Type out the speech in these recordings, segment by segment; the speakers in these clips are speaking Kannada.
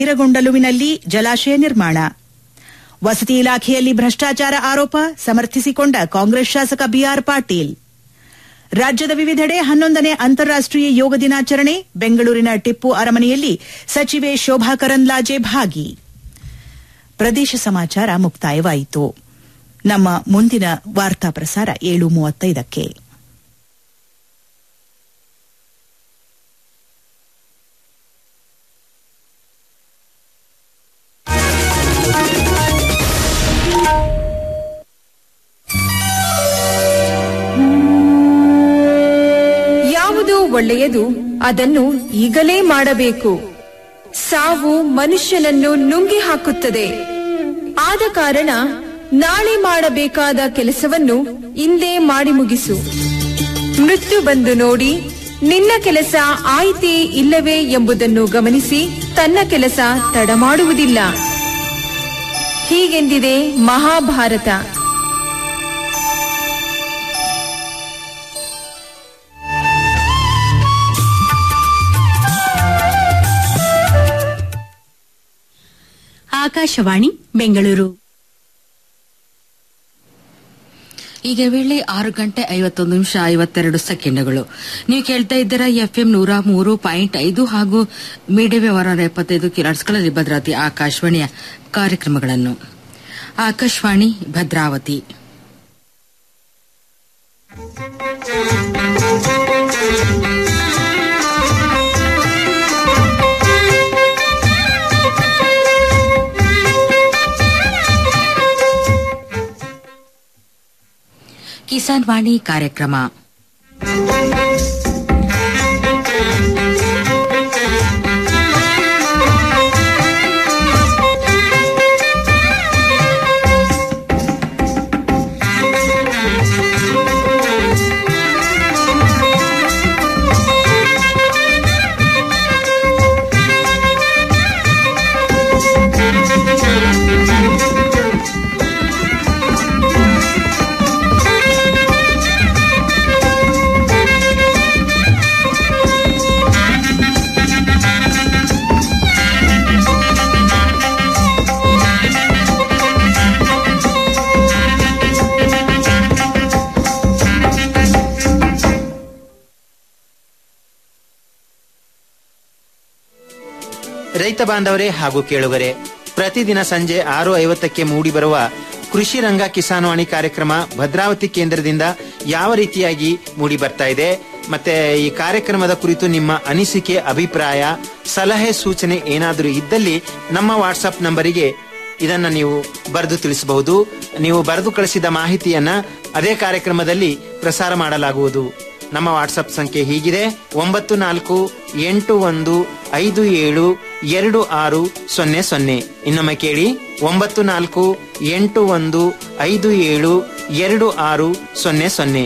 ನೀರಗೊಂಡಲುವಿನಲ್ಲಿ ಜಲಾಶಯ ನಿರ್ಮಾಣ ವಸತಿ ಇಲಾಖೆಯಲ್ಲಿ ಭ್ರಷ್ಟಾಚಾರ ಆರೋಪ ಸಮರ್ಥಿಸಿಕೊಂಡ ಕಾಂಗ್ರೆಸ್ ಶಾಸಕ ಬಿಆರ್ ಪಾಟೀಲ್ ರಾಜ್ಯದ ವಿವಿಧೆಡೆ ಹನ್ನೊಂದನೇ ಅಂತಾರಾಷ್ಟೀಯ ಯೋಗ ದಿನಾಚರಣೆ ಬೆಂಗಳೂರಿನ ಟಿಪ್ಪು ಅರಮನೆಯಲ್ಲಿ ಸಚಿವೆ ಶೋಭಾ ಕರಂದ್ಲಾಜೆ ಭಾಗಿ ಪ್ರದೇಶ ಸಮಾಚಾರ ಮುಕ್ತಾಯವಾಯಿತು ನಮ್ಮ ಮುಂದಿನ ವಾರ್ತಾ ಪ್ರಸಾರ ಏಳು ಮೂವತ್ತೈದಕ್ಕೆ ಯಾವುದು ಒಳ್ಳೆಯದು ಅದನ್ನು ಈಗಲೇ ಮಾಡಬೇಕು ಸಾವು ಮನುಷ್ಯನನ್ನು ನುಂಗಿ ಹಾಕುತ್ತದೆ ಆದ ಕಾರಣ ನಾಳೆ ಮಾಡಬೇಕಾದ ಕೆಲಸವನ್ನು ಇಂದೇ ಮಾಡಿ ಮುಗಿಸು ಮೃತ್ಯು ಬಂದು ನೋಡಿ ನಿನ್ನ ಕೆಲಸ ಆಯ್ತೇ ಇಲ್ಲವೇ ಎಂಬುದನ್ನು ಗಮನಿಸಿ ತನ್ನ ಕೆಲಸ ತಡ ಮಾಡುವುದಿಲ್ಲ ಹೀಗೆಂದಿದೆ ಮಹಾಭಾರತ ಆಕಾಶವಾಣಿ ಬೆಂಗಳೂರು ಈಗ ವೇಳೆ ಆರು ಗಂಟೆ ಐವತ್ತೊಂದು ನಿಮಿಷ ಐವತ್ತೆರಡು ಸೆಕೆಂಡ್ಗಳು ನೀವು ಕೇಳ್ತಾ ಇದ್ದೀರಾ ಎಫ್ಎಂ ನೂರ ಮೂರು ಪಾಯಿಂಟ್ ಐದು ಹಾಗೂ ಮೀಡಿಯಂ ವ್ಯವಹಾರ ಎಪ್ಪತ್ತೈದು ಕಿಲೋಟ್ಸ್ಗಳಲ್ಲಿ ಭದ್ರಾವತಿ ಆಕಾಶವಾಣಿಯ ಕಾರ್ಯಕ್ರಮಗಳನ್ನು ಆಕಾಶವಾಣಿ ಭದ್ರಾವತಿ ಕಿಸಾನ್ ವಾಣಿ ಕಾರ್ಯಕ್ರಮ ರೈತ ಬಾಂಧವರೇ ಹಾಗೂ ಕೇಳುಗರೆ ಪ್ರತಿದಿನ ಸಂಜೆ ಆರು ಐವತ್ತಕ್ಕೆ ಮೂಡಿಬರುವ ಕೃಷಿ ರಂಗ ಕಿಸಾನ್ವಾಣಿ ಕಾರ್ಯಕ್ರಮ ಭದ್ರಾವತಿ ಕೇಂದ್ರದಿಂದ ಯಾವ ರೀತಿಯಾಗಿ ಮೂಡಿ ಬರ್ತಾ ಇದೆ ಮತ್ತೆ ಈ ಕಾರ್ಯಕ್ರಮದ ಕುರಿತು ನಿಮ್ಮ ಅನಿಸಿಕೆ ಅಭಿಪ್ರಾಯ ಸಲಹೆ ಸೂಚನೆ ಏನಾದರೂ ಇದ್ದಲ್ಲಿ ನಮ್ಮ ವಾಟ್ಸಪ್ ನಂಬರಿಗೆ ಇದನ್ನ ನೀವು ಬರೆದು ತಿಳಿಸಬಹುದು ನೀವು ಬರೆದು ಕಳಿಸಿದ ಮಾಹಿತಿಯನ್ನ ಅದೇ ಕಾರ್ಯಕ್ರಮದಲ್ಲಿ ಪ್ರಸಾರ ಮಾಡಲಾಗುವುದು ನಮ್ಮ ವಾಟ್ಸಪ್ ಸಂಖ್ಯೆ ಹೀಗಿದೆ ಒಂಬತ್ತು ನಾಲ್ಕು ಎಂಟು ಒಂದು ಐದು ಏಳು ಎರಡು ಆರು ಸೊನ್ನೆ ಸೊನ್ನೆ ಇನ್ನೊಮ್ಮೆ ಕೇಳಿ ಒಂಬತ್ತು ನಾಲ್ಕು ಎಂಟು ಒಂದು ಐದು ಏಳು ಎರಡು ಆರು ಸೊನ್ನೆ ಸೊನ್ನೆ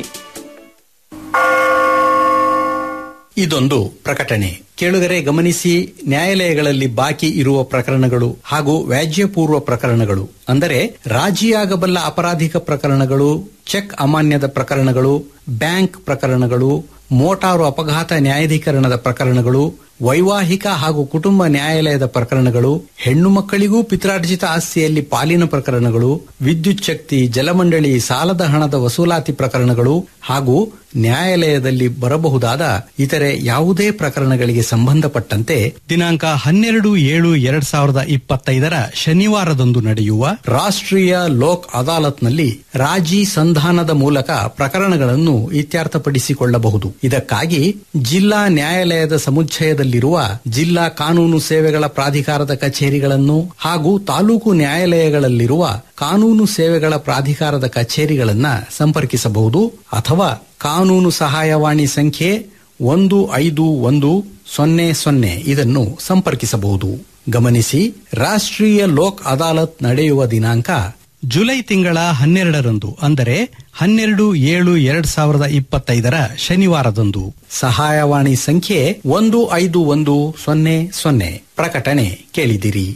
ಇದೊಂದು ಪ್ರಕಟಣೆ ಕೇಳುಗರೆ ಗಮನಿಸಿ ನ್ಯಾಯಾಲಯಗಳಲ್ಲಿ ಬಾಕಿ ಇರುವ ಪ್ರಕರಣಗಳು ಹಾಗೂ ವ್ಯಾಜ್ಯಪೂರ್ವ ಪ್ರಕರಣಗಳು ಅಂದರೆ ರಾಜಿಯಾಗಬಲ್ಲ ಅಪರಾಧಿಕ ಪ್ರಕರಣಗಳು ಚೆಕ್ ಅಮಾನ್ಯದ ಪ್ರಕರಣಗಳು ಬ್ಯಾಂಕ್ ಪ್ರಕರಣಗಳು ಮೋಟಾರು ಅಪಘಾತ ನ್ಯಾಯಾಧೀಕರಣದ ಪ್ರಕರಣಗಳು ವೈವಾಹಿಕ ಹಾಗೂ ಕುಟುಂಬ ನ್ಯಾಯಾಲಯದ ಪ್ರಕರಣಗಳು ಹೆಣ್ಣು ಮಕ್ಕಳಿಗೂ ಪಿತ್ರಾರ್ಜಿತ ಆಸ್ತಿಯಲ್ಲಿ ಪಾಲಿನ ಪ್ರಕರಣಗಳು ವಿದ್ಯುತ್ ಶಕ್ತಿ ಜಲಮಂಡಳಿ ಸಾಲದ ಹಣದ ವಸೂಲಾತಿ ಪ್ರಕರಣಗಳು ಹಾಗೂ ನ್ಯಾಯಾಲಯದಲ್ಲಿ ಬರಬಹುದಾದ ಇತರೆ ಯಾವುದೇ ಪ್ರಕರಣಗಳಿಗೆ ಸಂಬಂಧಪಟ್ಟಂತೆ ದಿನಾಂಕ ಹನ್ನೆರಡು ಏಳು ಎರಡ್ ಸಾವಿರದ ಇಪ್ಪತ್ತೈದರ ಶನಿವಾರದಂದು ನಡೆಯುವ ರಾಷ್ಟ್ರೀಯ ಲೋಕ್ ಅದಾಲತ್ನಲ್ಲಿ ರಾಜಿ ಸಂಧಾನದ ಮೂಲಕ ಪ್ರಕರಣಗಳನ್ನು ಇತ್ಯರ್ಥಪಡಿಸಿಕೊಳ್ಳಬಹುದು ಇದಕ್ಕಾಗಿ ಜಿಲ್ಲಾ ನ್ಯಾಯಾಲಯದ ಸಮುಚ್ಚಯದಲ್ಲಿರುವ ಜಿಲ್ಲಾ ಕಾನೂನು ಸೇವೆಗಳ ಪ್ರಾಧಿಕಾರದ ಕಚೇರಿಗಳನ್ನು ಹಾಗೂ ತಾಲೂಕು ನ್ಯಾಯಾಲಯಗಳಲ್ಲಿರುವ ಕಾನೂನು ಸೇವೆಗಳ ಪ್ರಾಧಿಕಾರದ ಕಚೇರಿಗಳನ್ನ ಸಂಪರ್ಕಿಸಬಹುದು ಅಥವಾ ಕಾನೂನು ಸಹಾಯವಾಣಿ ಸಂಖ್ಯೆ ಒಂದು ಐದು ಒಂದು ಸೊನ್ನೆ ಸೊನ್ನೆ ಇದನ್ನು ಸಂಪರ್ಕಿಸಬಹುದು ಗಮನಿಸಿ ರಾಷ್ಟ್ರೀಯ ಲೋಕ್ ಅದಾಲತ್ ನಡೆಯುವ ದಿನಾಂಕ ಜುಲೈ ತಿಂಗಳ ಹನ್ನೆರಡರಂದು ಅಂದರೆ ಹನ್ನೆರಡು ಏಳು ಎರಡ್ ಸಾವಿರದ ಇಪ್ಪತ್ತೈದರ ಶನಿವಾರದಂದು ಸಹಾಯವಾಣಿ ಸಂಖ್ಯೆ ಒಂದು ಐದು ಒಂದು ಸೊನ್ನೆ ಸೊನ್ನೆ ಪ್ರಕಟಣೆ ಕೇಳಿದಿರಿ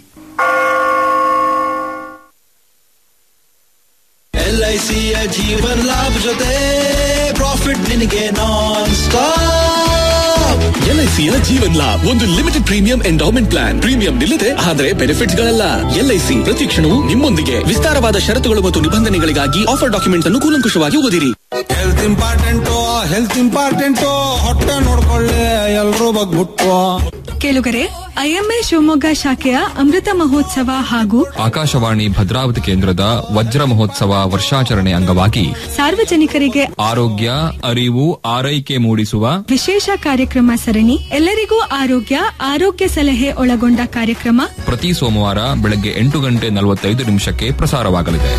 ಎಲ್ಐಸಿಯ ಜೀವನ್ ಲಾಭ ಜೊತೆ ಪ್ರಾಫಿಟ್ ನಿನಗೆ ನಾನ್ ಸ್ಟಾಪ್ ಎಲ್ಐಸಿಯ ಜೀವನ್ ಲಾಭ್ ಒಂದು limited premium endowment plan premium ನಿಲ್ಲದೆ ಆದರೆ ಬೆನಿಫಿಟ್ಸ್ ಗಳಲ್ಲ ಎಲ್ಐಸಿ ಪ್ರತಿ ಕ್ಷಣವೂ ನಿಮ್ಮೊಂದಿಗೆ ವಿಸ್ತಾರವಾದ ಷರತ್ತುಗಳು ಮತ್ತು ನಿಬಂಧನೆಗಳಿಗಾಗಿ ಆಫರ್ ಡಾಕ್ಯುಮೆಂಟ್ಸ್ ಅನ್ನು ಕೂಲಂಕುಷವಾಗಿ ಓದಿರಿ ಹೆಲ್ತ್ ಇಂಪಾರ್ಟೆಂಟು ಹೆಲ್ತ್ ಇಂಪಾರ್ಟೆಂಟು ಹೊಟ್ಟೆ ನೋಡ್ಕೊಳ್ಳಿ ಎಲ್ರೂ ಬಗ್ಬಿಟ್ಟು ಕೇಳುಗರೆ ಐಎಂಎ ಶಿವಮೊಗ್ಗ ಶಾಖೆಯ ಅಮೃತ ಮಹೋತ್ಸವ ಹಾಗೂ ಆಕಾಶವಾಣಿ ಭದ್ರಾವತಿ ಕೇಂದ್ರದ ವಜ್ರ ಮಹೋತ್ಸವ ವರ್ಷಾಚರಣೆ ಅಂಗವಾಗಿ ಸಾರ್ವಜನಿಕರಿಗೆ ಆರೋಗ್ಯ ಅರಿವು ಆರೈಕೆ ಮೂಡಿಸುವ ವಿಶೇಷ ಕಾರ್ಯಕ್ರಮ ಸರಣಿ ಎಲ್ಲರಿಗೂ ಆರೋಗ್ಯ ಆರೋಗ್ಯ ಸಲಹೆ ಒಳಗೊಂಡ ಕಾರ್ಯಕ್ರಮ ಪ್ರತಿ ಸೋಮವಾರ ಬೆಳಗ್ಗೆ ಎಂಟು ಗಂಟೆ ನಲವತ್ತೈದು ನಿಮಿಷಕ್ಕೆ ಪ್ರಸಾರವಾಗಲಿದೆ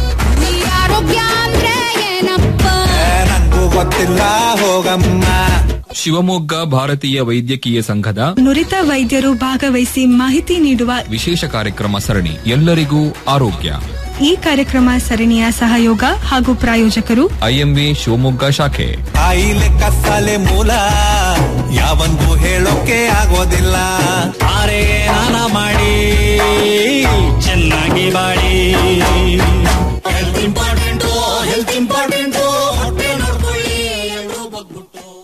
ನಂಗೂ ಗೊತ್ತಿಲ್ಲ ಹೋಗಮ್ಮ ಶಿವಮೊಗ್ಗ ಭಾರತೀಯ ವೈದ್ಯಕೀಯ ಸಂಘದ ನುರಿತ ವೈದ್ಯರು ಭಾಗವಹಿಸಿ ಮಾಹಿತಿ ನೀಡುವ ವಿಶೇಷ ಕಾರ್ಯಕ್ರಮ ಸರಣಿ ಎಲ್ಲರಿಗೂ ಆರೋಗ್ಯ ಈ ಕಾರ್ಯಕ್ರಮ ಸರಣಿಯ ಸಹಯೋಗ ಹಾಗೂ ಪ್ರಾಯೋಜಕರು ಐಎಂವಿ ಶಿವಮೊಗ್ಗ ಶಾಖೆ ಕಾಯಿಲೆ ಕಸಾಲೆ ಮೂಲ ಯಾವಂದು ಹೇಳೋಕೆ ಆಗೋದಿಲ್ಲ ಆರೆ ನಾನ ಮಾಡಿ ಚೆನ್ನಾಗಿ ಬಾಳಿ ಹೆಲ್ತ್ ಇಂಪಾರ್ಟೆಂಟು ಹೆಲ್ತ್ ಇಂಪಾರ್ಟೆಂಟು ಹೊಟ್ಟೆ ನೋಡ್ಕೊಳ್ಳಿ ಎಲ್ರೂ ಬಗ್ಬಿಟ್ಟು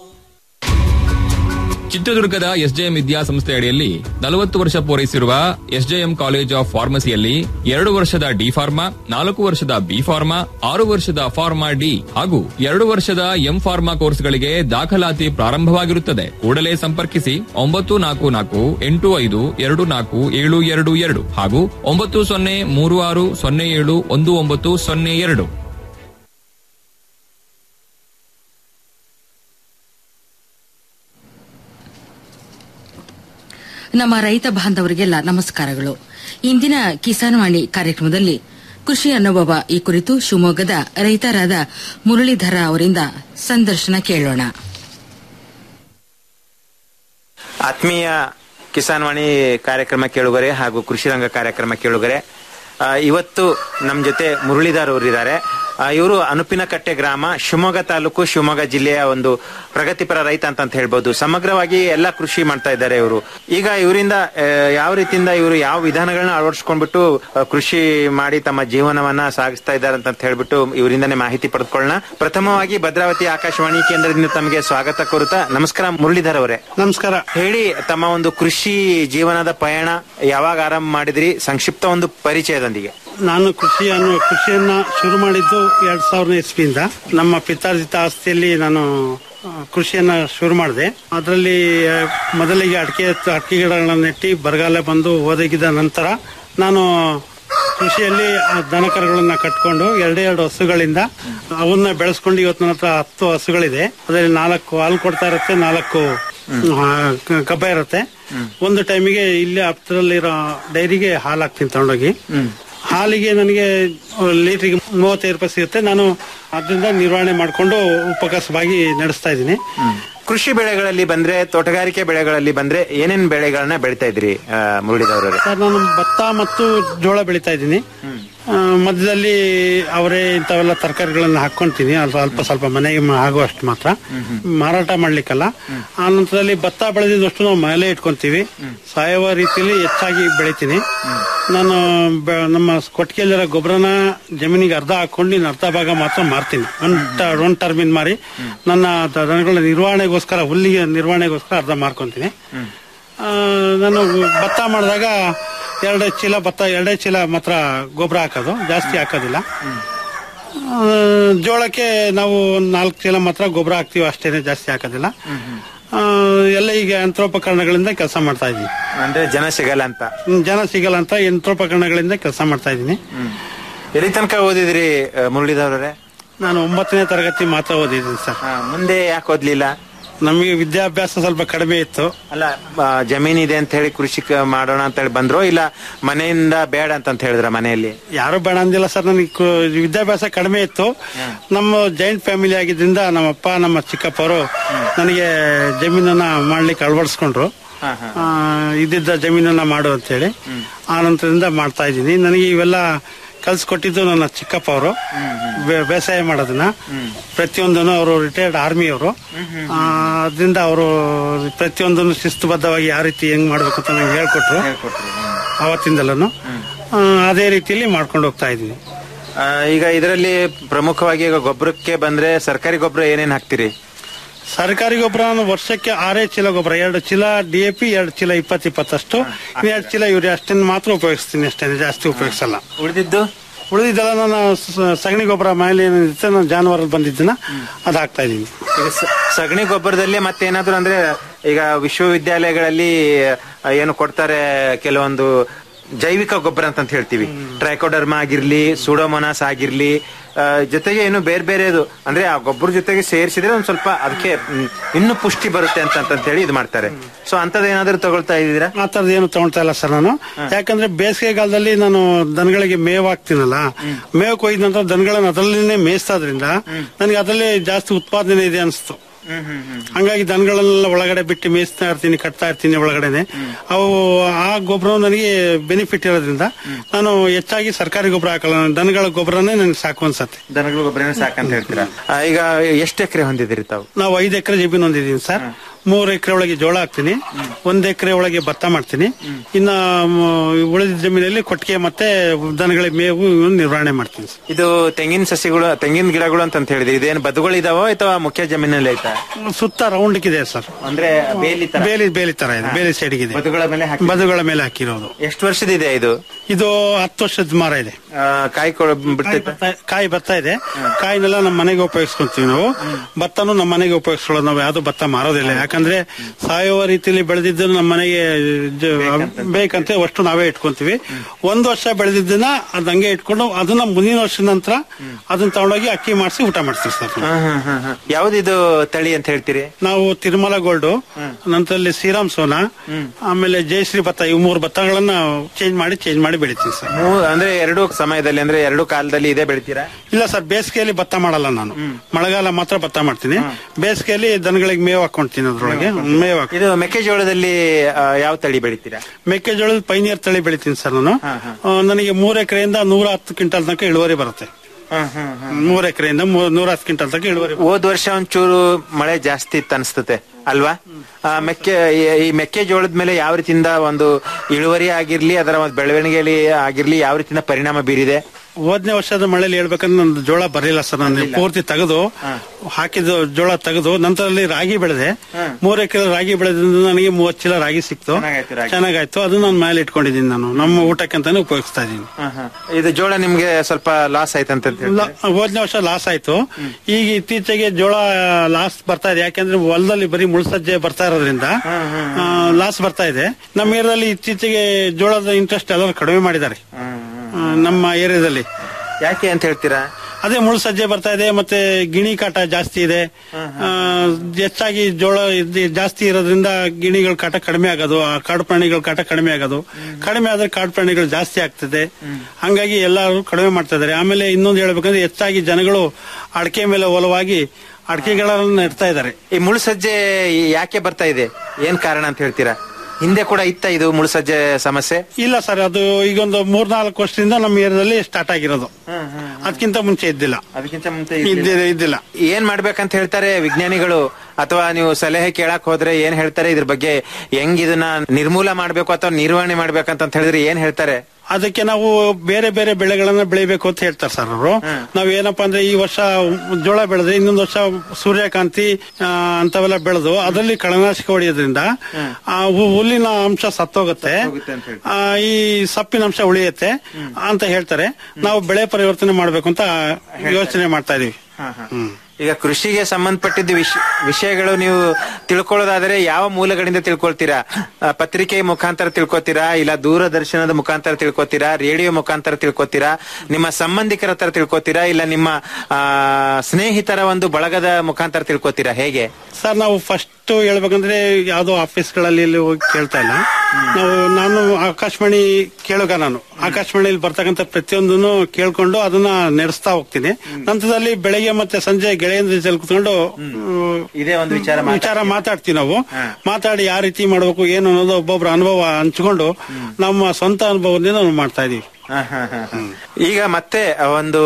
ಚಿತ್ರದುರ್ಗದ ಎಸ್ಜೆಎಂ ವಿದ್ಯಾಸಂಸ್ಥೆ ಅಡಿಯಲ್ಲಿ ನಲವತ್ತು ವರ್ಷ ಪೂರೈಸಿರುವ ಎಸ್ಜೆಎಂ ಕಾಲೇಜ್ ಆಫ್ ಫಾರ್ಮಸಿಯಲ್ಲಿ ಎರಡು ವರ್ಷದ ಡಿ ಫಾರ್ಮಾ ನಾಲ್ಕು ವರ್ಷದ ಬಿ ಫಾರ್ಮಾ ಆರು ವರ್ಷದ ಫಾರ್ಮಾ ಡಿ ಹಾಗೂ ಎರಡು ವರ್ಷದ ಎಂ ಫಾರ್ಮಾ ಕೋರ್ಸ್ಗಳಿಗೆ ದಾಖಲಾತಿ ಪ್ರಾರಂಭವಾಗಿರುತ್ತದೆ ಕೂಡಲೇ ಸಂಪರ್ಕಿಸಿ ಒಂಬತ್ತು ನಾಲ್ಕು ನಾಲ್ಕು ಎಂಟು ಐದು ಎರಡು ನಾಲ್ಕು ಏಳು ಎರಡು ಎರಡು ಹಾಗೂ ಒಂಬತ್ತು ಸೊನ್ನೆ ಮೂರು ಆರು ಸೊನ್ನೆ ಏಳು ಒಂದು ಒಂಬತ್ತು ಸೊನ್ನೆ ಎರಡು ನಮ್ಮ ರೈತ ಬಾಂಧವರಿಗೆಲ್ಲ ನಮಸ್ಕಾರಗಳು ಇಂದಿನ ಕಿಸಾನ್ ವಾಣಿ ಕಾರ್ಯಕ್ರಮದಲ್ಲಿ ಕೃಷಿ ಅನುಭವ ಈ ಕುರಿತು ಶಿವಮೊಗ್ಗದ ರೈತರಾದ ಮುರಳೀಧರ ಅವರಿಂದ ಸಂದರ್ಶನ ಕೇಳೋಣ ಆತ್ಮೀಯ ಕಿಸಾನ್ ವಾಣಿ ಕಾರ್ಯಕ್ರಮ ಕೇಳುಗರೆ ಹಾಗೂ ಕೃಷಿ ರಂಗ ಕಾರ್ಯಕ್ರಮ ಕೇಳುಗರೆ ಆ, ಇವತ್ತು ನಮ್ಮ ಜೊತೆ ಮುರಳೀಧರ್ ಅವರಿದ್ದಾರೆ ಇವರು ಅನುಪಿನಕಟ್ಟೆ ಗ್ರಾಮ ಶಿವಮೊಗ್ಗ ತಾಲೂಕು ಶಿವಮೊಗ್ಗ ಜಿಲ್ಲೆಯ ಒಂದು ಪ್ರಗತಿಪರ ರೈತ ಅಂತ ಅಂತ ಹೇಳ್ಬೋದು ಸಮಗ್ರವಾಗಿ ಎಲ್ಲ ಕೃಷಿ ಮಾಡ್ತಾ ಇದ್ದಾರೆ ಇವರು ಈಗ ಇವರಿಂದ ಯಾವ ರೀತಿಯಿಂದ ಇವರು ಯಾವ ವಿಧಾನಗಳನ್ನ ಅಳವಡಿಸ್ಕೊಂಡ್ಬಿಟ್ಟು ಆ, ಕೃಷಿ ಮಾಡಿ ತಮ್ಮ ಜೀವನವನ್ನ ಸಾಗಿಸ್ತಾ ಇದ್ದಾರೆ ಅಂತ ಹೇಳ್ಬಿಟ್ಟು ಇವರಿಂದನೇ ಮಾಹಿತಿ ಪಡೆದುಕೊಳ್ಳೋಣ ಪ್ರಥಮವಾಗಿ ಭದ್ರಾವತಿ ಆಕಾಶವಾಣಿ ಕೇಂದ್ರದಿಂದ ತಮಗೆ ಸ್ವಾಗತ ಕೋರುತ್ತಾ ನಮಸ್ಕಾರ ಮುರಳೀಧರ್ ಅವರೇ ನಮಸ್ಕಾರ ಹೇಳಿ ತಮ್ಮ ಒಂದು ಕೃಷಿ ಜೀವನದ ಪಯಣ ಯಾವಾಗ ಆರಂಭ ಮಾಡಿದ್ರಿ ಸಂಕ್ಷಿಪ್ತ ಒಂದು ಪರಿಚಯದೊಂದಿಗೆ ನಾನು ಕೃಷಿಯನ್ನು ಕೃಷಿಯನ್ನ ಶುರು ಮಾಡಿದ್ದು ಎರಡ್ ಸಾವಿರದ ಇಸ್ವಿಯಿಂದ ನಮ್ಮ ಪಿತಾರ್ಜಿತ ಆಸ್ತಿಯಲ್ಲಿ ನಾನು ಆ, ಕೃಷಿಯನ್ನ ಶುರು ಮಾಡಿದೆ ಅದರಲ್ಲಿ ಆ, ಮೊದಲಿಗೆ ಅಡಿಕೆ ಅಡಿಕೆ ಗಿಡಗಳನ್ನ ನೆಟ್ಟಿ ಬರಗಾಲ ಬಂದು ಒದಗಿದ ನಂತರ ನಾನು ಕೃಷಿಯಲ್ಲಿ ಆ ದನಕರುಗಳನ್ನ ಕಟ್ಕೊಂಡು ಎರಡೇ ಎರಡು ಹಸುಗಳಿಂದ ಅವನ್ನ ಬೆಳೆಸ್ಕೊಂಡು ಇವತ್ತು ನನ್ನ ಹತ್ರ ಹತ್ತು ಹಸುಗಳಿದೆ ಅದರಲ್ಲಿ ನಾಲ್ಕು ಹಾಲು ಕೊಡ್ತಾ ಇರುತ್ತೆ ನಾಲ್ಕು ಆ, ಕ- ಕಬ್ಬ ಇರುತ್ತೆ ಒಂದು ಟೈಮಿಗೆ ಇಲ್ಲಿ ಹತ್ರದಲ್ಲಿರೋ ಡೈರಿಗೆ ಹಾಲು ಹಾಕ್ತೀನಿ ತಗೊಂಡೋಗಿ ಹಾಲಿಗೆ ನನಗೆ ಲೀಟ್ರಿಗೆ ಮೂವತ್ತೈದು ರೂಪಾಯಿ ಸಿಗುತ್ತೆ ನಾನು ಅದರಿಂದ ನಿರ್ವಹಣೆ ಮಾಡಿಕೊಂಡು ಉಪಕಸವಾಗಿ ನಡೆಸ್ತಾ ಇದ್ದೀನಿ ಕೃಷಿ ಬೆಳೆಗಳಲ್ಲಿ ಬಂದ್ರೆ ತೋಟಗಾರಿಕೆ ಬೆಳೆಗಳಲ್ಲಿ ಬಂದ್ರೆ ಏನೇನ್ ಬೆಳೆಗಳನ್ನ ಬೆಳಿತಾ ಇದ್ರಿ ಆ, ಮುರಳೀಧರ್ ಸರ್ ನಾನು ಭತ್ತ ಮತ್ತು ಜೋಳ ಬೆಳಿತಾ ಇದ್ದೀನಿ ಆ, ಮಧ್ಯದಲ್ಲಿ ಅವರೇ ಇಂಥವೆಲ್ಲ ತರಕಾರಿಗಳನ್ನ ಹಾಕೊಂತೀನಿ ಅಲ್ಪ ಅಲ್ಪ ಸ್ವಲ್ಪ ಮನೆಗೆ ಮ- ಆಗುವಷ್ಟು ಮಾತ್ರ ಮಾರಾಟ ಮಾಡ್ಲಿಕ್ಕಲ್ಲ ಆ ನಂತರದಲ್ಲಿ ಭತ್ತ ಬೆಳೆದಿದ್ದಷ್ಟು ನಾವು ಮನೇಲೆ ಇಟ್ಕೊಂತೀವಿ ಸಾವಯವ ರೀತಿಯಲ್ಲಿ ಹೆಚ್ಚಾಗಿ ಬೆಳಿತೀನಿ ನಾನು ಬೆ- ನಮ್ಮ ಕೊಟ್ಟಿಗೆಯಲ್ಲಿರೋ ಗೊಬ್ಬರನ ಜಮೀನಿಗೆ ಅರ್ಧ ಹಾಕೊಂಡು ಇನ್ನು ಅರ್ಧ ಭಾಗ ಮಾತ್ರ ಮಾರ್ತೀನಿ ಒಂದ್ ಟ- ಒಂದ್ ಟರ್ಮಿನ್ ಮಾರಿ ನನ್ನ ದ- ದನಗಳ ನಿರ್ವಹಣೆಗೋಸ್ಕರ ಹುಲ್ಲಿಗೆ ನಿರ್ವಹಣೆಗೋಸ್ಕರ ಅರ್ಧ ಮಾರ್ಕೊಂತೀನಿ ಆ, ನಾನು ಭತ್ತ ಮಾಡಿದಾಗ ಎರಡೇ ಚೀಲ ಭತ್ತ ಎರಡೇ ಚೀಲ ಮಾತ್ರ ಗೊಬ್ಬರ ಹಾಕೋದು ಜಾಸ್ತಿ ಹಾಕೋದಿಲ್ಲ ಆ, ಜೋಳಕ್ಕೆ ನಾವು ಒಂದು ನಾಲ್ಕು ಚೀಲ ಮಾತ್ರ ಗೊಬ್ಬರ ಹಾಕ್ತೀವಿ ಅಷ್ಟೇನೆ ಜಾಸ್ತಿ ಹಾಕೋದಿಲ್ಲ ಆ, ಎಲ್ಲ ಈಗ ಯಂತ್ರೋಪಕರಣಗಳಿಂದ ಕೆಲಸ ಮಾಡ್ತಾ ಇದ್ದೀನಿ ಅಂದ್ರೆ ಜನ ಸಿಗಲ್ಲ ಅಂತ ಹ್ಮ್, ಜನ ಸಿಗಲ್ಲ ಅಂತ ಯಂತ್ರೋಪಕರಣಗಳಿಂದ ಕೆಲಸ ಮಾಡ್ತಾ ಇದ್ದೀನಿ ಎಲ್ಲಿ ತನಕ ಓದಿದ್ರಿ ಆ, ಮುರಳೀಧರ್ ಅವರೇ ನಾನು ಒಂಬತ್ತನೇ ತರಗತಿ ಮಾತ್ರ ಓದಿದ್ದೀನಿ ಸರ್ ಆ, ಮುಂದೆ ಯಾಕೆ ಓದ್ಲಿಲ್ಲ ನಮಗೆ ವಿದ್ಯಾಭ್ಯಾಸ ಸ್ವಲ್ಪ ಕಡಿಮೆ ಇತ್ತು ಅಲ್ಲ ಆ, ಜಮೀನ್ ಇದೆ ಅಂತ ಹೇಳಿ ಕೃಷಿ ಕ- ಮಾಡೋಣ ಅಂತ ಹೇಳಿ ಬಂದ್ರು ಇಲ್ಲ ಮನೆಯಿಂದ ಬೇಡ ಅಂತ ಅಂತ ಹೇಳಿದ್ರ ಮನೆಯಲ್ಲಿ ಯಾರು ಬೇಡ ಅಂದಿಲ್ಲ ಸರ್ ನನಗೆ ಕು- ವಿದ್ಯಾಭ್ಯಾಸ ಕಡಿಮೆ ಇತ್ತು ನಮ್ಮ ಜಾಯಿಂಟ್ ಫ್ಯಾಮಿಲಿ ಆಗಿದ್ದರಿಂದ ನಮ್ಮಪ್ಪ ನಮ್ಮ ಚಿಕ್ಕಪ್ಪವರು ನನಗೆ ಜಮೀನನ್ನ ಮಾಡ್ಲಿಕ್ಕೆ ಅಳವಡಿಸ್ಕೊಂಡ್ರು ಆ, ಇದ್ದಿದ್ದ ಜಮೀನನ್ನ ಮಾಡು ಅಂತ ಹೇಳಿ ಆ ನಂತರದಿಂದ ಮಾಡ್ತಾ ಇದ್ದೀನಿ ನನಗೆ ಇವೆಲ್ಲ ಕಲ್ಸ್ಕೊಟ್ಟಿದ್ದು ನನ್ನ ಚಿಕ್ಕಪ್ಪ ಅವರು ಬೇಸಾಯ ಮಾಡೋದನ್ನ ಪ್ರತಿಯೊಂದನ್ನು ಅವರು ರಿಟೈರ್ಡ್ ಆರ್ಮಿ ಅವರು ಅದರಿಂದ ಅವರು ಪ್ರತಿಯೊಂದನ್ನು ಶಿಸ್ತುಬದ್ಧವಾಗಿ ಯಾವ ರೀತಿ ಹೆಂಗ್ ಮಾಡ್ಬೇಕು ಅಂತ ನಂಗೆ ಹೇಳ್ಕೊಟ್ರು ಅವತ್ತಿಂದಲೂ ಆ, ಅದೇ ರೀತಿಯಲ್ಲಿ ಮಾಡ್ಕೊಂಡು ಹೋಗ್ತಾ ಇದ್ದೀನಿ ಆ, ಈಗ ಇದರಲ್ಲಿ ಪ್ರಮುಖವಾಗಿ ಈಗ ಗೊಬ್ಬರಕ್ಕೆ ಬಂದ್ರೆ ಸರ್ಕಾರಿ ಗೊಬ್ಬರ ಏನೇನ್ ಹಾಕ್ತಿರಿ ಸರ್ಕಾರಿ ಗೊಬ್ಬರ ನಾನು ವರ್ಷಕ್ಕೆ ಆರೇ ಚೀಲ ಗೊಬ್ಬರ ಎರಡು ಚೀಲ ಡಿ ಎ ಪಿ ಎರಡು ಚೀಲ ಇಪ್ಪತ್ತು ಇಪ್ಪತ್ತಷ್ಟು ಎರಡು ಚೀಲ ಯೂರಿಯಾ ಅಷ್ಟನ್ನು ಮಾತ್ರ ಉಪಯೋಗಿಸ್ತೀನಿ ಅಷ್ಟೇ ಜಾಸ್ತಿ ಉಪಯೋಗಿಸಲ್ಲ ಉಳಿದಿದ್ದು ಉಳಿದಿದ್ದೆಲ್ಲ ನಾನು ಸ- ಸಗಣಿ ಗೊಬ್ಬರ ಮೇಲೆ ಏನಿರುತ್ತೆ ನಾನು ಜಾನುವಾರು ಬಂದಿದ್ದನ್ನ ಅದು ಹಾಕ್ತಾ ಇದ್ದೀನಿ ಈಗ ಸ- ಸಗಣಿ ಗೊಬ್ಬರದಲ್ಲಿ ಮತ್ತೇನಾದ್ರೂ ಅಂದ್ರೆ ಈಗ ವಿಶ್ವವಿದ್ಯಾಲಯಗಳಲ್ಲಿ ಆ, ಏನು ಕೊಡ್ತಾರೆ ಕೆಲವೊಂದು ಜೈವಿಕ ಗೊಬ್ಬರ ಅಂತ ಹೇಳ್ತೀವಿ ಟ್ರೈಕೋಡರ್ಮ ಆಗಿರ್ಲಿ ಸೂಡೋಮೊನಾಸ್ ಆಗಿರ್ಲಿ ಆ, ಜೊತೆಗೆ ಇನ್ನು ಬೇರೆ ಬೇರೆದು ಅಂದ್ರೆ ಆ ಗೊಬ್ಬರ ಜೊತೆಗೆ ಸೇರಿಸಿದ್ರೆ ಒಂದ್ ಸ್ವಲ್ಪ ಅದಕ್ಕೆ ಮ್, ಇನ್ನೂ ಪುಷ್ಟಿ ಬರುತ್ತೆ ಅಂತ ಅಂತ ಹೇಳಿ ಇದು ಮಾಡ್ತಾರೆ ಸೊ ಅಂತದ್ ಏನಾದ್ರೂ ತಗೊಳ್ತಾ ಇದ್ದೀರಾ ಆ ತರದ್ ಏನು ತಗೊಳ್ತಾ ಇಲ್ಲ ಸರ್ ನಾನು ಯಾಕಂದ್ರೆ ಬೇಸಿಗೆಗಾಲದಲ್ಲಿ ನಾನು ದನಗಳಿಗೆ ಮೇವ್ ಹಾಕ್ತೀನಲ್ಲ ಮೇವ್ ಕೊಯ್ದ ನಂತರ ದನಗಳನ್ನ ಅದರಲ್ಲಿನೇ ಮೇಯಿಸ್ತಾದ್ರಿಂದ ನನಗೆ ಅದರಲ್ಲೇ ಜಾಸ್ತಿ ಉತ್ಪಾದನೆ ಇದೆ ಅನಿಸ್ತು ಹಂಗಾಗಿ ದನಗಳನ್ನೆಲ್ಲ ಒಳಗಡೆ ಬಿಟ್ಟು ಮೇಯಿಸ್ತಾ ಇರ್ತೀನಿ ಕಟ್ತಾ ಇರ್ತೀನಿ ಒಳಗಡೆನೆ ಅವು ಆ ಗೊಬ್ಬರ ನನಗೆ ಬೆನಿಫಿಟ್ ಇರೋದ್ರಿಂದ ನಾನು ಹೆಚ್ಚಾಗಿ ಸರ್ಕಾರಿ ಗೊಬ್ಬರ ಹಾಕಲ್ಲ ದನಗಳ ಗೊಬ್ಬರನೇ ನನಗೆ ಸಾಕು ಅನ್ಸತ್ತೆ ದನಗಳ ಗೊಬ್ಬರನೇ ಸಾಕಂತ ಹೇಳ್ತೀರಾ ಆ, ಈಗ ಎಷ್ಟು ಎಕರೆ ಹೊಂದಿದ್ದೀರಿ ತಾವು ನಾವು ಐದು ಎಕರೆ ಜಮೀನು ಹೊಂದಿದ್ದೀನಿ ಸರ್ ಮೂರು ಎಕರೆ ಒಳಗೆ ಜೋಳ ಹಾಕ್ತೀನಿ ಒಂದ್ ಎಕರೆ ಒಳಗೆ ಭತ್ತ ಮಾಡ್ತೀನಿ ಇನ್ನ ಮ್, ಉಳಿದ ಜಮೀನಲ್ಲಿ ಕೊಟ್ಟಿಗೆ ಮತ್ತೆ ದನಗಳಿಗೆ ಮೇವು ಇವನ್ನ ನಿರ್ವಹಣೆ ಮಾಡ್ತೀನಿ ಸರ್. ಇದು ತೆಂಗಿನ ಸಸಿಗಳು ತೆಂಗಿನ ಗಿಡಗಳು ಅಂತ ಹೇಳಿದ್ರಿ ಇದೇನು ಬದುಗಳು ಇದಾವೋ ಅಥವಾ ಮುಖ್ಯ ಜಮೀನಲ್ಲಿ ಐತಾ ಸುತ್ತ ರೌಂಡ್ ಇದೆ ಸರ್ ಅಂದ್ರೆ ಬೇಲಿ ತರ ಬೇಲಿ ಬೇಲಿ ತರ ಇದೆ ಬೇಲಿ ಸೈಡ್ ಇದೆ ಬದುಗಳ ಮೇಲೆ ಹಾಕಿ ಬದುಗಳ ಮೇಲೆ ಹಾಕಿರೋದು ಎಷ್ಟು ವರ್ಷದಿದೆ ಇದು ಇದು ಹತ್ತು ವರ್ಷದ ಮರ ಇದೆ ಆ, ಕಾಯಿ ಕೊಡ ಬಿಡ್ತೈತೆ ಬರ್ತಾ- ಕಾಯಿ ಭತ್ತ ಇದೆ ಕಾಯಿನೆಲ್ಲ ನಮ್ಮ ಮನೆಗೆ ಉಪಯೋಗಿಸ್ಕೊಂತೀವಿ ನಾವು ಭತ್ತನೂ ನಮ್ಮ ಮನೆಗೆ ಉಪಯೋಗಿಸ್ಕೊಳ್ಳೋದು ನಾವು ಯಾವ್ದು ಭತ್ತ ಮಾರೋದಿಲ್ಲ ಯಾಕಂದ್ರೆ ಸಾವಯವ ರೀತಿಯಲ್ಲಿ ಬೆಳೆದಿದ್ದು ನಮ್ಮ ಮನೆಗೆ ಜ- ಬೇಕಂತ ಅಷ್ಟು ನಾವೇ ಇಟ್ಕೊಂತೀವಿ ಒಂದ್ ವರ್ಷ ಬೆಳೆದಿದ್ದನ್ನ ಅದ್ ಹಂಗೆ ಇಟ್ಕೊಂಡು ಅದನ್ನ ಮುಂದಿನ ವರ್ಷದ ನಂತರ ಅದನ್ನ ತಗೊಂಡೋಗಿ ಅಕ್ಕಿ ಮಾಡಿಸಿ ಊಟ ಮಾಡ್ತೀವಿ ಸರ್ ನಾವು. ಯಾವ್ದಿದು ತಳಿ ಅಂತ ಹೇಳ್ತೀರಿ ನಾವು ತಿರುಮಲ ಗೋಲ್ಡ್ ನಂತರದಲ್ಲಿ ಶ್ರೀರಾಮ್ ಸೋನಾ ಆಮೇಲೆ ಜಯಶ್ರೀ ಭತ್ತ ಇವು ಮೂರು ಭತ್ತಗಳನ್ನ ಚೇಂಜ್ ಮಾಡಿ ಚೇಂಜ್ ಮಾಡಿ ಬೆಳಿತೀವಿ ಸರ್ ಮೂ- ಅಂದ್ರೆ ಎರಡು ಸಮಯದಲ್ಲಿ ಅಂದ್ರೆ ಎರಡು ಕಾಲದಲ್ಲಿ ಇದೇ ಬೆಳಿತೀರಾ ಇಲ್ಲ ಸರ್ ಬೇಸಿಗೆಯಲ್ಲಿ ಭತ್ತ ಮಾಡಲ್ಲ ನಾನು ಮಳೆಗಾಲ ಮಾತ್ರ ಭತ್ತ ಮಾಡ್ತೀನಿ ಬೇಸಿಗೆಯಲ್ಲಿ ದನಗಳಿಗೆ ಮೇವು ಹಾಕೊಂತೀನಿ ಅದ್ರೊಳಗೆ ಮೇವು ಹಾಕಿ ಇದು ಮೆಕ್ಕೆಜೋಳದಲ್ಲಿ ಆ, ಯಾವ ತಳಿ ಬೆಳಿತೀರಾ ಮೆಕ್ಕೆಜೋಳದ ಪೈನಿಯರ್ ತಳಿ ಬೆಳಿತೀನಿ ಸರ್ ನಾನು ಆ, ನನಗೆ ಮೂರ್ ಎಕರೆಯಿಂದ ನೂರ ಹತ್ತು ಕ್ವಿಂಟಲ್ ತನಕ ಇಳುವರಿ ಬರುತ್ತೆ ಮೂರ್ ಎಕರೆಯಿಂದ ನೂರ ಹತ್ತು ಕ್ವಿಂಟಲ್ ತನಕ ಇಳುವರಿ ಬರುತ್ತೆ. ಹೋದ್ ವರ್ಷ ಒಂಚೂರು ಮಳೆ ಜಾಸ್ತಿ ಇತ್ತು ಅನ್ಸ್ತತೆ ಅಲ್ವಾ ಆ, ಮೆಕ್ಕೆ ಈ- ಈ ಮೆಕ್ಕೆಜೋಳದ ಮೇಲೆ ಯಾವ ರೀತಿಯಿಂದ ಒಂದು ಇಳುವರಿ ಆಗಿರ್ಲಿ ಅದರ ಒಂದು ಬೆಳವಣಿಗೆಯಲ್ಲಿ ಆಗಿರ್ಲಿ ಯಾವ ರೀತಿಯಿಂದ ಪರಿಣಾಮ ಬೀರಿದೆ ಹೋದ್ನೇ ವರ್ಷದ ಮಳೆಯಲ್ಲಿ ಹೇಳ್ಬೇಕಂದ್ರೆ ನಂದು ಜೋಳ ಬರಲಿಲ್ಲ ಸರ್ ನಾನು ಪೂರ್ತಿ ತೆಗೆದು ಹಾಕಿದ ಜೋಳ ತೆಗೆದು ನಂತರದಲ್ಲಿ ರಾಗಿ ಬೆಳೆದೆ ಮೂರ್ ಎಕರೆ ರಾಗಿ ಬೆಳೆದ್ರಿಂದ ನನಗೆ ಮೂವತ್ತು ಚೀಲ ರಾಗಿ ಸಿಕ್ತು ಚೆನ್ನಾಗಾಯ್ತು ಅದು ನಾನು ಮೇಲೆ ಇಟ್ಕೊಂಡಿದ್ದೀನಿ ನಾನು ನಮ್ಮ ಊಟಕ್ಕೆ ಅಂತಾನೆ ಉಪಯೋಗಿಸ್ತಾ ಇದ್ದೀನಿ ಇದು ಜೋಳ ನಿಮ್ಗೆ ಸ್ವಲ್ಪ ಲಾಸ್ ಆಯ್ತಂತ ಹೇಳ್ತೀರಾ? ಲ- ಹೋದ್ನೇ ವರ್ಷ ಲಾಸ್ ಆಯ್ತು ಈಗ ಇತ್ತೀಚೆಗೆ ಜೋಳ ಲಾಸ್ ಬರ್ತಾ ಇದೆ ಯಾಕೆಂದ್ರೆ ಹೊಲದಲ್ಲಿ ಬರೀ ಮುಳ್ಸಜ್ಜೆ ಬರ್ತಾ ಇರೋದ್ರಿಂದ ಲಾಸ್ ಬರ್ತಾ ಇದೆ ನಮ್ಮ ಏರಿಯಾದಲ್ಲಿ ಇತ್ತೀಚೆಗೆ ಜೋಳದ ಇಂಟ್ರೆಸ್ಟ್ ಎಲ್ಲರೂ ಕಡಿಮೆ ಮಾಡಿದ್ದಾರೆ ಆ, ನಮ್ಮ ಏರಿಯಾದಲ್ಲಿ ಯಾಕೆ ಅಂತ ಹೇಳ್ತೀರಾ ಅದೇ ಮುಳ್ಸಜ್ಜೆ ಬರ್ತಾ ಇದೆ ಮತ್ತೆ ಗಿಣಿ ಕಾಟ ಜಾಸ್ತಿ ಇದೆ ಆ, ಹೆಚ್ಚಾಗಿ ಜೋಳ ಇದ್- ಜಾಸ್ತಿ ಇರೋದ್ರಿಂದ ಗಿಣಿಗಳ ಕಾಟ ಕಡಿಮೆ ಆಗೋದು ಆ ಕಾಡು ಪ್ರಾಣಿಗಳ ಕಾಟ ಕಡಿಮೆ ಆಗೋದು ಕಡಿಮೆ ಆದ್ರೆ ಕಾಡು ಪ್ರಾಣಿಗಳು ಜಾಸ್ತಿ ಆಗ್ತದೆ ಹಂಗಾಗಿ ಎಲ್ಲರೂ ಕಡಿಮೆ ಮಾಡ್ತಾ ಇದಾರೆ ಆಮೇಲೆ ಇನ್ನೊಂದು ಹೇಳ್ಬೇಕಂದ್ರೆ ಹೆಚ್ಚಾಗಿ ಜನಗಳು ಅಡಕೆ ಮೇಲೆ ಒಲವಾಗಿ ಅಡಕೆಗಳನ್ನು ನೆಡ್ತಾ ಇದ್ದಾರೆ ಈ ಮುಳುಸಜ್ಜೆ ಯಾಕೆ ಬರ್ತಾ ಇದೆ ಏನ್ ಕಾರಣ ಅಂತ ಹೇಳ್ತೀರಾ ಹಿಂದೆ ಕೂಡ ಇತ್ತ ಇದು ಮುಳುಸಜ್ಜೆ ಸಮಸ್ಯೆ ಇಲ್ಲ ಸರ್ ಅದು ಈಗೊಂದು ಮೂರ್ನಾಲ್ಕು ವರ್ಷದಿಂದ ನಮ್ಮ ಏರಿಯಾದಲ್ಲಿ ಸ್ಟಾರ್ಟ್ ಆಗಿರೋದು ಅದಕ್ಕಿಂತ ಮುಂಚೆ ಇದ್ದಿಲ್ಲ ಅದಕ್ಕಿಂತ ಮುಂಚೆ ಇದ್ದಿಲ್ಲ ಇದ್ದಿಲ್ಲ ಏನ್ ಮಾಡ್ಬೇಕಂತ ಹೇಳ್ತಾರೆ ವಿಜ್ಞಾನಿಗಳು ಅಥವಾ ನೀವು ಸಲಹೆ ಕೇಳಕ್ ಹೋದ್ರೆ ಏನ್ ಹೇಳ್ತಾರೆ ಇದ್ರ ಬಗ್ಗೆ ಹೆಂಗ್ ಇದನ್ನ ನಿರ್ಮೂಲ ಮಾಡ್ಬೇಕು ಅಥವಾ ನಿರ್ವಹಣೆ ಮಾಡ್ಬೇಕಂತ ಹೇಳಿದ್ರೆ ಏನ್ ಹೇಳ್ತಾರೆ ಅದಕ್ಕೆ ನಾವು ಬೇರೆ ಬೇರೆ ಬೆಳೆಗಳನ್ನ ಬೆಳಿಬೇಕು ಅಂತ ಹೇಳ್ತಾರೆ ಸರ್ ಅವರು ನಾವ್ ಏನಪ್ಪಾ ಅಂದ್ರೆ ಈ ವರ್ಷ ಜೋಳ ಬೆಳೆದ್ರೆ ಇನ್ನೊಂದು ವರ್ಷ ಸೂರ್ಯಕಾಂತಿ ಆ, ಅಂತವೆಲ್ಲ ಬೆಳೆದು ಅದರಲ್ಲಿ ಕಳೆನಾಶಕ ಹೊಡೆಯೋದ್ರಿಂದ ಆ ಹು- ಹುಲ್ಲಿನ ಅಂಶ ಸತ್ತೋಗುತ್ತೆ ಆ, ಈ ಸಪ್ಪಿನ ಅಂಶ ಉಳಿಯುತ್ತೆ ಅಂತ ಹೇಳ್ತಾರೆ ನಾವು ಬೆಳೆ ಪರಿವರ್ತನೆ ಮಾಡ್ಬೇಕು ಅಂತ ಯೋಚನೆ ಮಾಡ್ತಾ ಇದೀವಿ ಹ್ಮ್ ಈಗ ಕೃಷಿಗೆ ಸಂಬಂಧಪಟ್ಟಿದ್ದ ವಿಷ- ವಿಷಯಗಳು ನೀವು ತಿಳ್ಕೊಳ್ಳೋದಾದ್ರೆ ಯಾವ ಮೂಲಗಳಿಂದ ತಿಳ್ಕೊಳ್ತೀರಾ ಆ, ಪತ್ರಿಕೆ ಮುಖಾಂತರ ತಿಳ್ಕೊತೀರಾ ಇಲ್ಲ ದೂರದರ್ಶನದ ಮುಖಾಂತರ ತಿಳ್ಕೊತೀರಾ ರೇಡಿಯೋ ಮುಖಾಂತರ ತಿಳ್ಕೊತೀರಾ ನಿಮ್ಮ ಸಂಬಂಧಿಕರ ಹತ್ರ ತಿಳ್ಕೊತೀರಾ ಇಲ್ಲ ನಿಮ್ಮ ಆ, ಸ್ನೇಹಿತರ ಒಂದು ಬಳಗದ ಮುಖಾಂತರ ತಿಳ್ಕೊತೀರಾ ಹೇಗೆ ಸರ್ ನಾವು ಫಸ್ಟ್ ಹೇಳ್ಬೇಕಂದ್ರೆ ಯಾವ್ದೋ ಆಫೀಸ್ಗಳಲ್ಲಿ ಇಲ್ಲಿ ಹೋಗಿ ಕೇಳ್ತಾ ಇಲ್ಲ ನಾವು ನಾನು ಆಕಾಶವಾಣಿ ಕೇಳುಗ ನಾನು ಆಕಾಶವಾಣಿಯಲ್ಲಿ ಬರ್ತಕ್ಕಂಥ ಪ್ರತಿಯೊಂದನ್ನು ಕೇಳ್ಕೊಂಡು ಅದನ್ನ ನಡೆಸ್ತಾ ಹೋಗ್ತೀನಿ ನಂತರದಲ್ಲಿ ಬೆಳಗ್ಗೆ ಮತ್ತೆ ಸಂಜೆ ಗೆಳೆಯಂದ್ರ ಜೊತೆ ಕುತ್ಕೊಂಡು ಇದೇ ಒಂದು ವಿಚಾರ ವಿಚಾರ ಮಾತಾಡ್ತೀವಿ ನಾವು ಮಾತಾಡಿ ಯಾವ ರೀತಿ ಮಾಡ್ಬೇಕು ಏನು ಅನ್ನೋದು ಒಬ್ಬೊಬ್ರ ಅನುಭವ ಹಂಚ್ಕೊಂಡು ನಮ್ಮ ಸ್ವಂತ ಅನುಭವದಿಂದ ನಾವು ಮಾಡ್ತಾ ಇದೀವಿ ಹ, ಹ, ಹ, ಹ. ಈಗ ಮತ್ತೆ ಒಂದು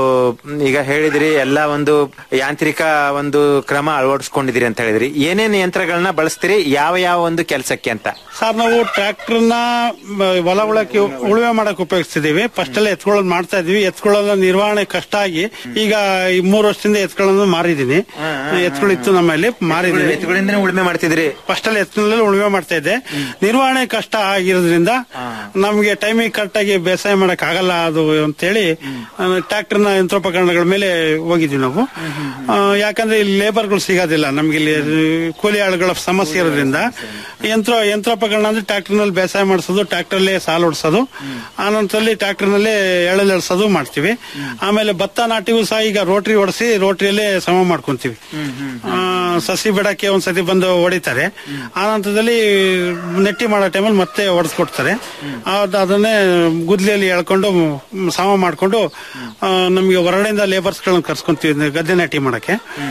ಈಗ ಹೇಳಿದ್ರಿ ಎಲ್ಲ ಒಂದು ಯಾಂತ್ರಿಕ ಒಂದು ಕ್ರಮ ಅಳವಡಿಸ್ಕೊಂಡಿದಿರಿ ಅಂತ ಹೇಳಿದ್ರಿ ಏನೇನ್ ಯಂತ್ರಗಳನ್ನ ಬಳಸ್ತೀರಿ ಯಾವ ಯಾವ ಒಂದು ಕೆಲಸಕ್ಕೆ ಅಂತ ಸರ್ ನಾವು ಟ್ರ್ಯಾಕ್ಟರ್ನ ಹೊಲ ಉಳಕ್ಕೆ ಉಳುಮೆ ಮಾಡಕ್ ಉಪಯೋಗಿಸ್ತಿದೀವಿ ಫಸ್ಟ್ ಎಲ್ಲ ಎತ್ಕೊಳ್ಳೋದು ಮಾಡ್ತಾ ಇದೀವಿ ಎತ್ಕೊಳ್ಳೋದು ನಿರ್ವಹಣೆ ಕಷ್ಟ ಆಗಿ ಈಗ ಈ ಮೂರು ವರ್ಷದಿಂದ ಎತ್ಕೊಳ್ಳೋದು ಮಾರಿದೀನಿ ಎತ್ಗಳಿತ್ತು ನಮ್ಮಲ್ಲಿ ಮಾರಿದೀವಿ ಎತ್ತುಗಳಿಂದನೇ ಉಳುಮೆ ಮಾಡ್ತಿದ್ರಿ ಫಸ್ಟ್ ಅಲ್ಲಿ ಎತ್ತಿನಲ್ಲಿ ಉಳುಮೆ ಮಾಡ್ತಾ ಇದ್ದೆ ನಿರ್ವಹಣೆ ಕಷ್ಟ ಆಗಿರೋದ್ರಿಂದ ನಮ್ಗೆ ಟೈಮಿಂಗ್ ಕರೆಕ್ಟ್ ಆಗಿ ಬೇಸಾಯ ಮಾಡಕ್ ಆಗಲ್ಲ ಅದು ಅಂತೇಳಿ ಟ್ರ್ಯಾಕ್ಟರ್ನ ಯಂತ್ರೋಪಕರಣಗಳ ಮೇಲೆ ಹೋಗಿದ್ವಿ ನಾವು ಆ, ಯಾಕಂದ್ರೆ ಇಲ್ಲಿ ಲೇಬರ್ಗಳು ಸಿಗೋದಿಲ್ಲ ನಮ್ಗೆ ಇಲ್ಲಿ ಕೂಲಿ ಆಳುಗಳ ಸಮಸ್ಯೆ ಇರೋದ್ರಿಂದ ಯಂತ್ರ ಯಂತ್ರೋಪಕರಣ ಅಂದ್ರೆ ಟ್ರ್ಯಾಕ್ಟರ್ ನಲ್ಲಿ ಬೇಸಾಯ ಮಾಡಿಸೋದು ಟ್ರ್ಯಾಕ್ಟರ್ ಅಲ್ಲೇ ಸಾಲು ಹೊಡ್ಸೋದು ಆನಂತರದಲ್ಲಿ ಟ್ರ್ಯಾಕ್ಟರ್ ನಲ್ಲಿ ಎಳೆಲ್ ಎಳ್ಸೋದು ಮಾಡ್ತೀವಿ ಆಮೇಲೆ ಭತ್ತ ನಾಟಿಗೂ ಸಹ ಈಗ ರೋಟ್ರಿ ಹೊಡಿಸಿ ರೋಟ್ರಿಯಲ್ಲೇ ಸಮ ಮಾಡ್ಕೊಂತೀವಿ ಆ, ಸಸಿ ಬಿಡಕ್ಕೆ ಒಂದ್ಸತಿ ಬಂದು ಹೊಡಿತಾರೆ ಆ ನಂತರದಲ್ಲಿ ನೆಟ್ಟಿ ಮಾಡೋ ಟೈಮಲ್ಲಿ ಮತ್ತೆ ಹೊಡೆಸ್ಕೊಡ್ತಾರೆ ಅದ್- ಅದನ್ನೇ ಗುದ್ಲಿಯಲ್ಲಿ ಎಳ್ಕೊಂಡು ಮ್, ಸಮ ಮಾಡ್ಕೊಂಡು ಆ, ನಮ್ಗೆ ಹೊರಗಡೆಯಿಂದ ಲೇಬರ್ಸ್ ಗಳನ್ನ ಕರ್ಸ್ಕೊಂತೀವಿ ಗದ್ದೆ ನಾಟಿ ಮಾಡಕ್ಕೆ